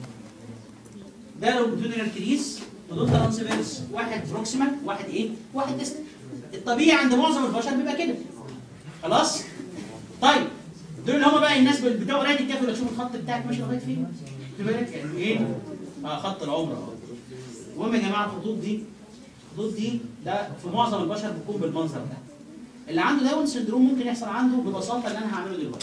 ده لونجيتودينال كريس ودول ترانسفيرس واحد بروكسيمال واحد ايه؟ واحد ديستال الطبيعي عند معظم البشر بيبقى كده خلاص؟ طيب دول اللي هم بقى الناس بتوع قرايه الكافي ولا تشوف الخط بتاعك ماشي لغايه فين؟ تبقى يعني ايه؟ اه خط العمر اهو المهم يا جماعه الخطوط دي الخطوط دي ده في معظم البشر بتكون بالمنظر ده اللي عنده داون سندروم ممكن يحصل عنده ببساطه اللي انا هعمله دلوقتي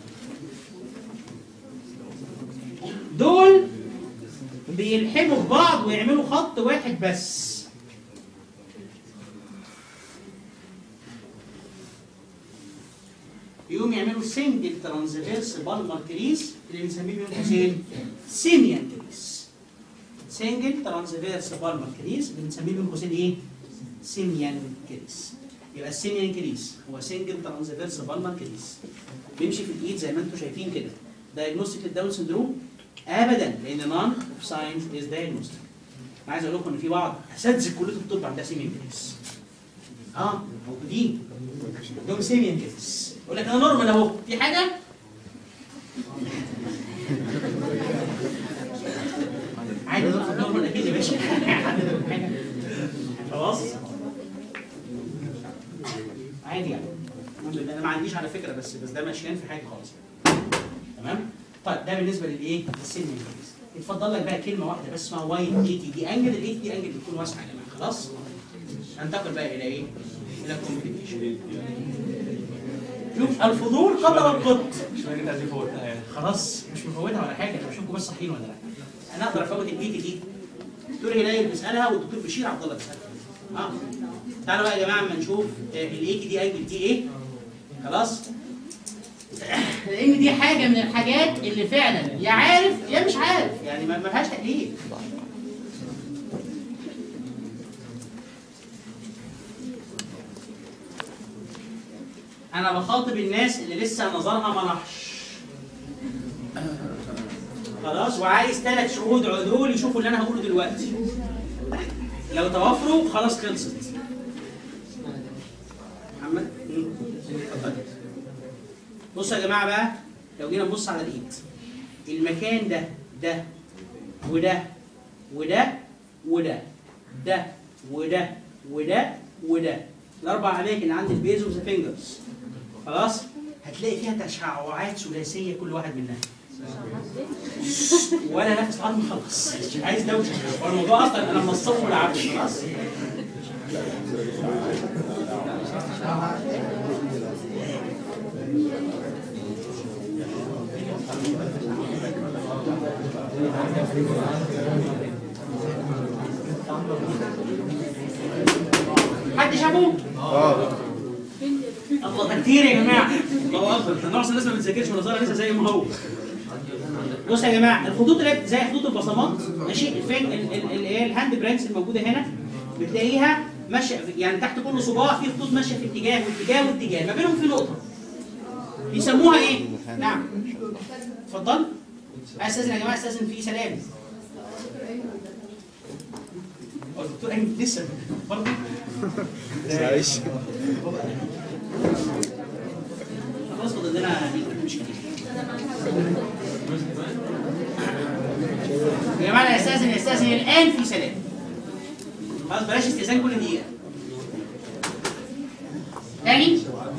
دول بيلحموا في بعض ويعملوا خط واحد بس يقوم يعملوا سنجل ترانزفيرس بالمر كريس اللي بنسميه بين قوسين سيميان كريس سنجل ترانسفيرس بالمر كريس بنسميه بين قوسين ايه؟ سيميان كريس يبقى السيميان كريس هو سنجل ترانسفيرس بالمر كريس بيمشي في الايد زي ما انتم شايفين كده دايجنوستيك للداون سندروم ابدا لان نون اوف ساينز از دايجنوستيك انا عايز اقول لكم ان في بعض اساتذه كليه الطب عندها سيميان كريس اه موجودين عندهم سيميان كريس يقول لك انا نورمال اهو في حاجه عادي نورمال اكيد يا باشا حاجة. خلاص عادي يعني الحمد لله انا ما عنديش على فكره بس بس ده ماشيين في حاجه خالص يعني. تمام طيب ده بالنسبه للايه للسن الجديد اتفضل لك بقى كلمه واحده بس اسمها واي 80 دي انجل ال 80 دي انجل بتكون واسعه يا جماعه خلاص ننتقل بقى الى ايه الى كومبليكيشن شوف الفضول قدر القط مش فاكر عايزين فوتها يعني خلاص مش مفوتها ولا حاجه انا بشوفكم بس صحيين ولا لا انا اقدر افوت الايتي دي الدكتور هلال بيسالها والدكتور بشير عبد الله بيسالها اه تعالوا بقى يا جماعه اما نشوف الايتي دي انجل دي ايه خلاص لان دي حاجه من الحاجات اللي فعلا يا عارف يا مش عارف يعني ما ما فيهاش تقليد انا بخاطب الناس اللي لسه نظرها ما راحش خلاص وعايز ثلاث شهود عدول يشوفوا اللي انا هقوله دلوقتي لو توفروا خلاص خلصت محمد مم. اتفضل بصوا يا جماعه بقى لو جينا نبص على الايد المكان ده ده وده وده وده ده وده وده وده الاربع اماكن اللي عند البيز اوف ذا فينجرز خلاص هتلاقي فيها تشععات ثلاثيه كل واحد منها ولا نفس بعد ما خلص مش عايز دوشه هو الموضوع اصلا انا منصبه ما لعبش خلاص حد شافه؟ الله ده كتير يا جماعه الله اكبر ده ناقص الناس ما بتذاكرش ونظرها لسه زي ما هو بص يا جماعه الخطوط اللي زي خطوط البصمات ماشي الفين ال- ال- اللي هي الهاند برانكس الموجوده هنا بتلاقيها ماشيه يعني تحت كل صباع في خطوط ماشيه في اتجاه واتجاه واتجاه ما بينهم في نقطه بيسموها ايه؟ نعم اتفضل استاذن يا جماعه استاذن في سلام هو الدكتور ايمن لسه برضه معلش خلاص فاضل لنا مش كتير يا جماعه انا استاذن استاذن الان في سلام خلاص بلاش استئذان كل دقيقه تاني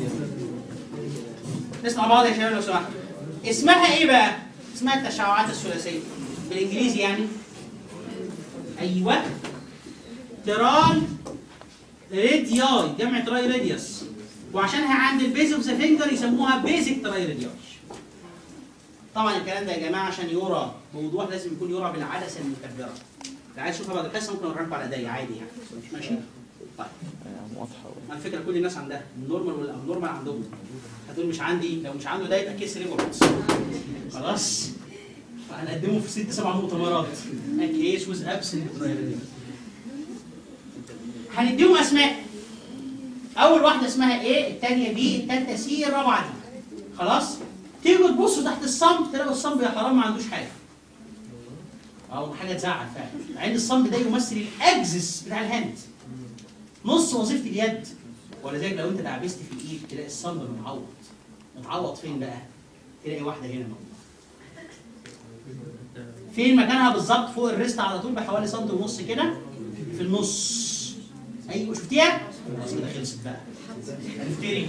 نسمع بعض يا شباب لو سمحتوا اسمها ايه بقى؟ اسمها التشععات الثلاثيه بالانجليزي يعني ايوه ترال ريدياي جمع تراي ريديوس وعشانها عند البيز اوف ذا فينجر يسموها بيزك تراي ريدياي طبعا الكلام ده يا جماعه عشان يرى موضوع لازم يكون يرى بالعدسه المكبره اللي عايز يشوفها بعد الحصه ممكن اوريها لكم على ايديا عادي يعني ماشي طيب يعني واضحة ما الفكره كل الناس عندها النورمال والابنورمال عندهم هتقول مش عندي لو مش عنده ده يبقى كيس ريبورت خلاص هنقدمه في ست سبع مؤتمرات a case with absent هنديهم اسماء اول واحده اسمها ايه الثانيه بي الثالثه سي الرابعه دي خلاص تيجوا تبصوا تحت الصمت تلاقوا الصمت يا حرام ما عندوش حاجه او حاجه تزعل فعلا مع ان الصمت ده يمثل الاجزس بتاع الهاند نص وظيفه اليد ولذلك لو انت دعبست في الايد تلاقي الصمت متعوض متعوض فين بقى؟ تلاقي واحده هنا موجوده فين مكانها بالظبط فوق الريست على طول بحوالي سنتي ونص كده في النص ايوه شفتيها؟ خلاص كده خلصت بقى هنفتري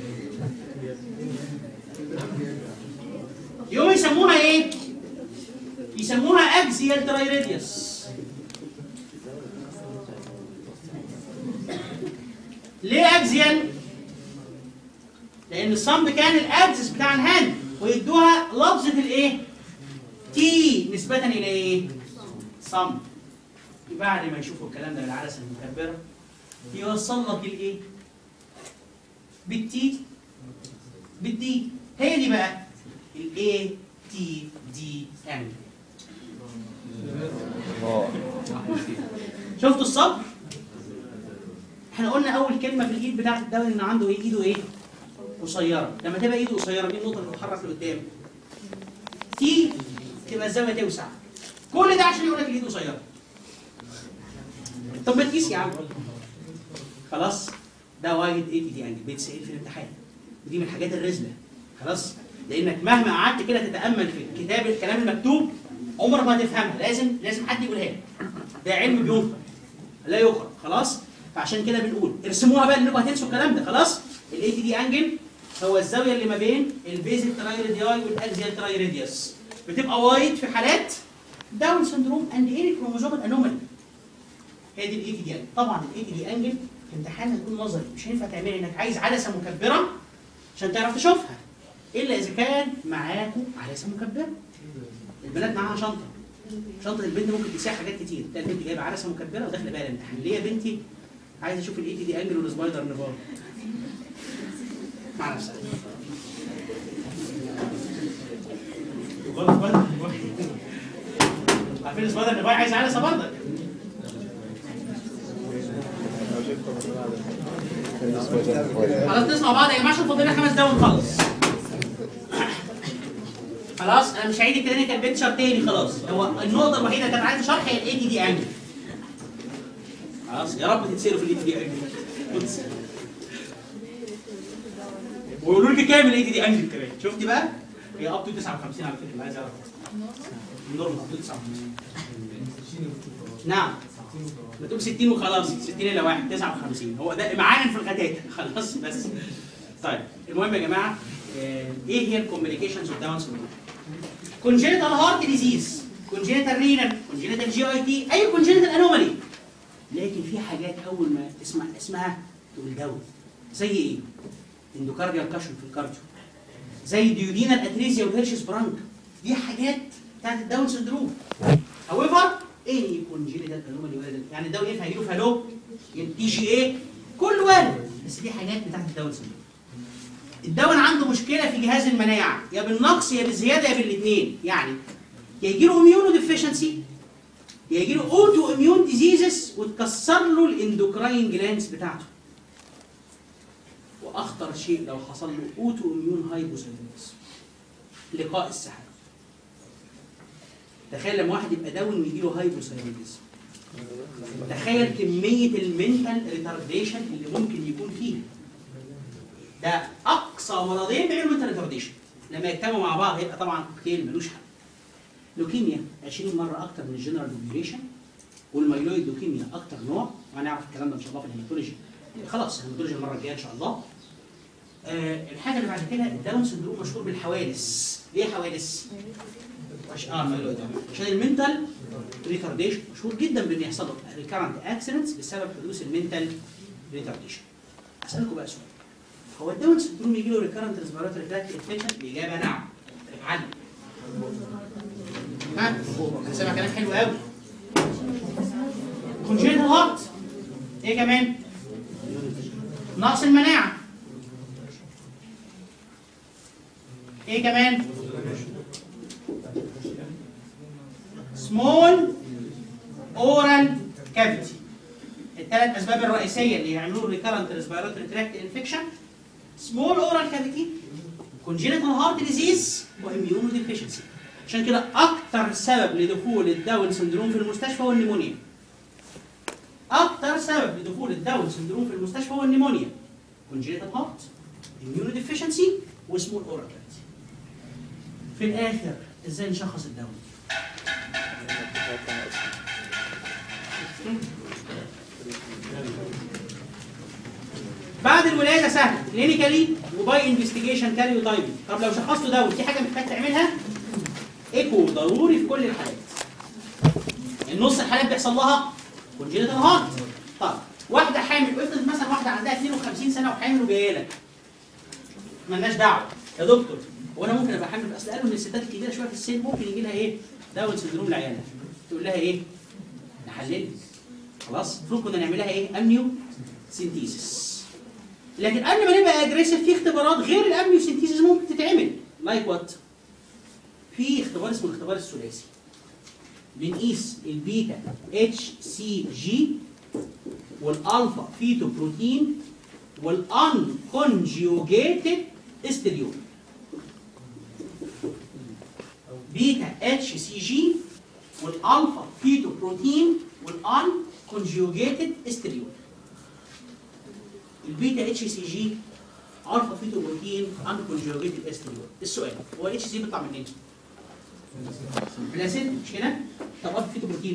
يوم يسموها ايه؟ يسموها اكسيال ترايريديوس ليه اكسيال؟ لان الصمد كان الاكسس بتاع الهاند ويدوها لفظه الايه؟ تي نسبة إلى إيه؟ صمت. بعد ما يشوفوا الكلام ده بالعدسة المكبرة يوصل لك الإيه؟ بالتي بالدي هي دي بقى الاي تي دي انجل اه شفتوا الصبر؟ احنا قلنا اول كلمه في الايد بتاعت الدوري ان عنده ايه؟ ايده ايه؟ قصيره، لما تبقى ايده قصيره مين النقطه اللي بتتحرك لقدام؟ تي تبقى الزاويه توسع. كل ده عشان يقول لك الايد قصيره. طب ما تقيس يا عم. خلاص؟ ده وايد اي تي دي انجل بيتسال في الامتحان. ودي من الحاجات الرزله. خلاص؟ لانك مهما قعدت كده تتامل في كتاب الكلام المكتوب عمرك ما هتفهمها، لازم لازم حد يقولها لك. ده علم بينقل لا يخرج خلاص فعشان كده بنقول ارسموها بقى انكم هتنسوا الكلام ده خلاص الاي تي دي انجل هو الزاويه اللي ما بين البيزل ترايريدياي والاكزيال ترايريديوس بتبقى وايد في حالات داون سندروم اند ايري كروموزوم انومالي هي دي الاي تي دي انجل طبعا الاي تي دي انجل في امتحان هتكون نظري مش هينفع تعملي انك عايز عدسه مكبره عشان تعرف تشوفها الا اذا كان معاكم عدسه مكبره البنات معاها شنطه شنطه البنت ممكن تسيح حاجات كتير تلاقي البنت جايبه عدسه مكبره وداخله بيها الامتحان ليه يا بنتي عايزه اشوف الاي تي دي انجل والسبايدر نيفار مع نفسها عارفين السبايدر نيفار عايز عدسه برضك خلاص نسمع بعض يا جماعه عشان فاضل لنا خمس دقايق ونخلص خلاص انا مش هعيد الكلينيكال بيكتشر تاني خلاص هو النقطه الوحيده اللي كانت عايزه شرح هي الاي دي دي انجل خلاص يا رب تتسالوا في الاي دي دي انجل ويقولوا لك كام الاي دي دي انجل كمان شفتي بقى هي اب تو 59 على فكره اللي عايز اعرف النورمال اب تو 59 نعم ما تقول 60 وخلاص 60 الى 1 59 هو ده معانا في الغتات خلاص بس طيب المهم يا جماعه آه، ايه هي الكومبليكيشنز اوف داون سندروم كونجينيتال هارت ديزيز كونجينيتال رينال كونجينيتال جي اي تي اي كونجينيتال انومالي لكن في حاجات اول ما تسمع اسمها تقول داون زي ايه؟ اندوكارديال كاشن في الكارديو زي ديودينال اتريزيا والهيرشس برانك دي حاجات بتاعت الداون سندروم however any congenital anomaly وارد يعني الداون ينفع يجيله فالو تي جي ايه كل وارد بس دي حاجات بتاعت الداون سندروم الدواء عنده مشكله في جهاز المناعه يا بالنقص يا بالزياده يا بالاثنين يعني يا يجي له اميونو ديفيشنسي يا يجي له اوتو اميون ديزيزز وتكسر له الاندوكراين جلانس بتاعته واخطر شيء لو حصل له اوتو اميون هايبوثايرويدز لقاء السحاب تخيل لما واحد يبقى داون ويجي له هايبوثايرويدز تخيل كميه المنتال ريتارديشن اللي ممكن يكون فيه ده اقصى مرضين بيعملوا منتال ريتارديشن لما يجتمعوا مع بعض هيبقى طبعا كوكتيل ملوش حل لوكيميا 20 مره اكتر من الجنرال دوبيوليشن والمايلويد لوكيميا اكتر نوع وهنعرف الكلام ده ان شاء الله في الهيماتولوجي خلاص الهيماتولوجي المره الجايه ان شاء الله آه الحاجه اللي بعد كده الداون سندروم مشهور بالحوادث ليه حوادث؟ عش- اه المايلويد آه. عشان المنتال ريتارديشن مشهور جدا بان يحصل له ريكارنت اكسيدنتس بسبب حدوث المنتال ريتارديشن اسالكم بقى سؤال هو الداون سندروم يجي له ريكارنت ريسبيراتوري تراكت انفكشن الاجابه نعم علم ها انا سامع كلام حلو قوي كونجينيتال هارت ايه كمان نقص المناعه ايه كمان سمول اورال كافيتي الثلاث اسباب الرئيسيه اللي يعملوا ريكارنت ريسبيراتوري تراكت انفكشن سمول اورال كافيتي كونجينيتال هارت ديزيز واميونو ديفيشنسي عشان كده اكتر سبب لدخول الداون سندروم في المستشفى هو النيمونيا اكتر سبب لدخول الداون سندروم في المستشفى هو النيمونيا كونجينيتال هارت اميونو ديفيشنسي وسمول اورال كافيتي في الاخر ازاي نشخص الداون بعد الولاده سهل كلينيكالي وباي انفستيجيشن كاريو تايبنج طب لو شخصته داون في حاجه محتاج تعملها ايكو ضروري في كل الحالات النص الحالات بيحصل لها كونجينيتال هارت طب واحده حامل افرض مثلا واحده عندها 52 سنه وحامل وجايه لك مالناش دعوه يا دكتور هو انا ممكن ابقى حامل اصل قالوا ان الستات الكبيره شويه في السن ممكن يجي لها ايه داون سندروم لعيالها تقول لها ايه نحلل خلاص المفروض كنا نعملها ايه امنيو سينتيسيس لكن قبل ما نبقى اجريسيف في اختبارات غير الامنيو سينتيسيس ممكن تتعمل لايك وات في اختبار اسمه الاختبار الثلاثي بنقيس البيتا اتش سي جي والالفا فيتو بروتين والان كونجيوجيتد استريول بيتا اتش سي جي والالفا فيتو بروتين والان كونجيوجيتد استريول البيتا اتش سي جي الفا فيتو بروتين ان كونجيوجيتد استريول السؤال هو الاتش سي بيطلع منين؟ بلاسيد مش كده؟ طب الفا فيتو بروتين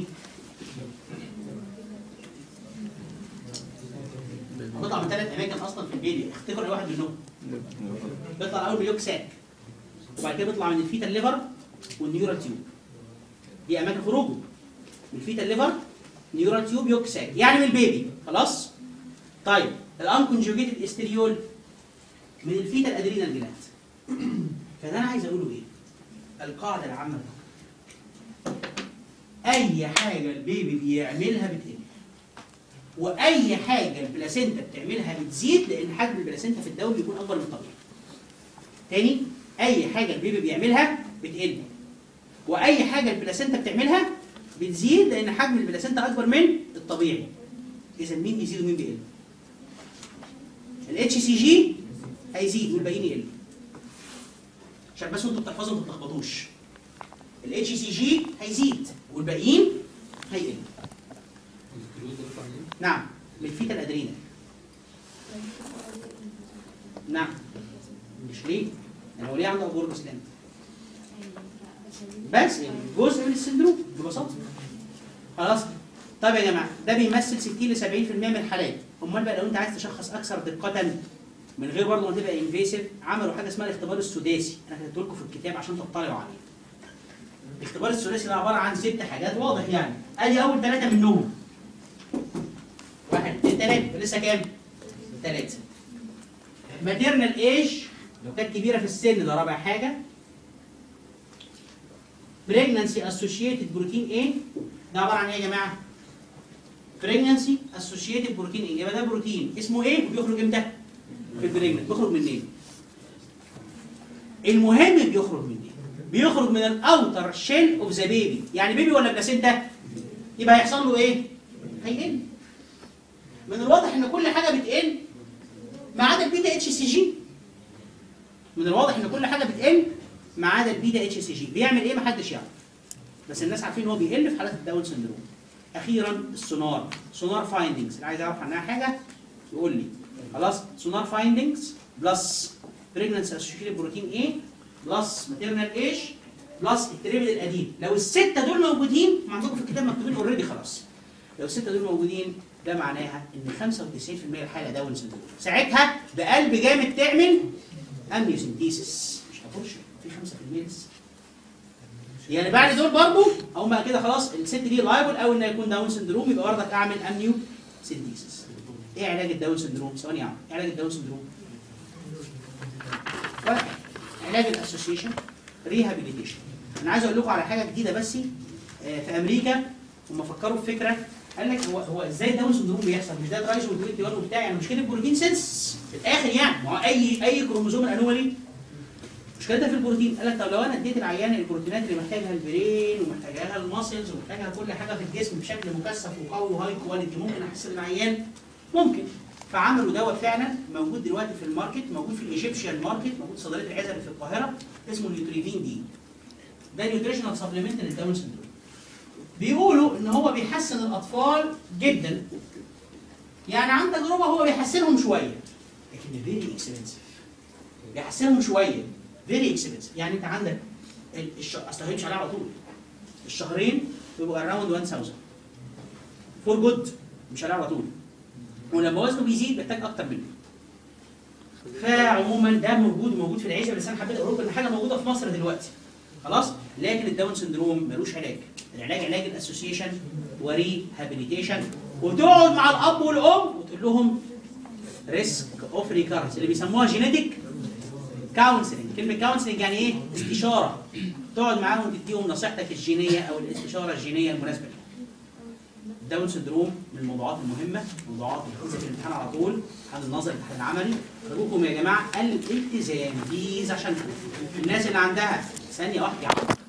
بيطلع من ثلاث اماكن اصلا في البيبي افتكروا اي واحد منهم بيطلع الاول من اليوك ساك وبعد كده بيطلع من الفيتا الليفر والنيورال تيوب دي اماكن خروجه من الفيتا الليفر نيورال تيوب يوك ساك يعني من البيبي خلاص طيب الانكونجوجيتد استريول من الفيتا الادرينال جلاند فده انا عايز اقوله ايه القاعده العامه اي حاجه البيبي بيعملها بتقل واي حاجه البلاسينتا بتعملها بتزيد لان حجم البلاسينتا في الدم بيكون اكبر من الطبيعي تاني اي حاجه البيبي بيعملها بتقل واي حاجه البلاسينتا بتعملها بتزيد لان حجم البلاسينتا اكبر من الطبيعي اذا مين بيزيد ومين بيقل الاتش سي جي هيزيد والباقيين يقل عشان بس انتوا بتحفظوا ما تتلخبطوش الاتش سي جي هيزيد والباقيين هيقل الكلود ده بيطلع منين؟ نعم من الفيتا الادرينال نعم مش ليه؟ يعني هو ليه عنده اورجس لاند بس يعني جزء من السندروم ببساطه خلاص طيب يا جماعه ده بيمثل 60 ل 70% من الحالات امال بقى لو انت عايز تشخص اكثر دقه من غير برضه ما تبقى انفيسيف عملوا حاجه اسمها الاختبار السداسي انا كتبت لكم في الكتاب عشان تطلعوا عليه الاختبار الثلاثي ده عباره عن ست حاجات واضح يعني ادي اول ثلاثه منهم واحد اثنين ثلاثه لسه كام؟ ثلاثه ماتيرنال ايج لو كانت كبيره في السن ده رابع حاجه بريجنانسي اسوشيتد بروتين ايه ده عباره عن ايه يا جماعه؟ بريجنانسي اسوشيتد بروتين ايه يبقى ده بروتين اسمه ايه وبيخرج امتى؟ في البريجنانت بيخرج منين؟ المهم بيخرج منين؟ بيخرج من الاوتر شيل اوف ذا بيبي يعني بيبي ولا بلاسينتا؟ يبقى هيحصل له ايه؟ هيقل من الواضح ان كل حاجه بتقل ما عدا البيتا اتش سي جي من الواضح ان كل حاجه بتقل ما عدا البيتا اتش سي جي بيعمل ايه محدش يعرف بس الناس عارفين ان هو بيقل في حالات الداون سندروم اخيرا السونار سونار فايندنجز اللي عايز يعرف عنها حاجه يقول لي خلاص سونار فايندنجز بلس بريجننسي اسوشيتد بروتين ايه بلس ماتيرنال ايش بلس التريبل القديم لو السته دول موجودين ما عندكم في الكتاب مكتوبين اوريدي خلاص لو السته دول موجودين ده معناها ان 95% الحاله داون سندروم ساعتها بقلب جامد تعمل امنيوسنتيسيس مش هتخش في 5% لسه يعني بعد دول برضه اقوم بقى كده خلاص الست دي لايبل او انها يكون داون سندروم يبقى برضك اعمل امنيو سنتيسيس ايه علاج الداون سندروم ثواني يا عم ايه علاج الداون سندروم واحد علاج الاسوسيشن ريهابيليتيشن انا عايز اقول لكم على حاجه جديده بس آه، في امريكا هم فكروا في فكره قال لك هو هو ازاي داون سندروم بيحصل مش ده ترايزو 21 وبتاع يعني مش كده بروتين سينس في الاخر يعني ما هو اي اي كروموزوم الانومالي مشكلتها في البروتين قال لك طب لو انا اديت العيان البروتينات اللي محتاجها البرين ومحتاجها الماسلز ومحتاجها كل حاجه في الجسم بشكل مكثف وقوي وهاي كواليتي ممكن احسن العيان ممكن فعملوا دواء فعلا موجود دلوقتي في الماركت موجود في الايجيبشن ماركت موجود في صيدليه العزل في القاهره اسمه نيوتريفين دي ده نيوتريشنال سبلمنت للداون سندروم بيقولوا ان هو بيحسن الاطفال جدا يعني عن تجربه هو بيحسنهم شويه لكن فيري اكسبنسيف بيحسنهم شويه فيري اكسبنسيف يعني انت عندك ال- الش... اصل هيمشي عليه على طول الشهرين بيبقوا اراوند 1000 فور جود مش عليه على طول ولما وزنه بيزيد بيحتاج اكتر منه فعموما ده موجود موجود في العيشه بس انا حبيت اقول لكم ان حاجه موجوده في مصر دلوقتي خلاص لكن الداون سندروم ملوش علاج العلاج علاج الاسوسيشن وريهابيليتيشن وتقعد مع الاب والام وتقول لهم ريسك اوف ريكارنس اللي بيسموها جينيتك كونسلنج كلمه كونسلنج يعني ايه استشاره تقعد معاهم وتديهم نصيحتك الجينيه او الاستشاره الجينيه المناسبه لهم داون سندروم من الموضوعات المهمه موضوعات بتنزل في الامتحان على طول امتحان النظري الامتحان العملي ارجوكم يا جماعه الالتزام بليز عشان الناس اللي عندها ثانيه واحده يا عم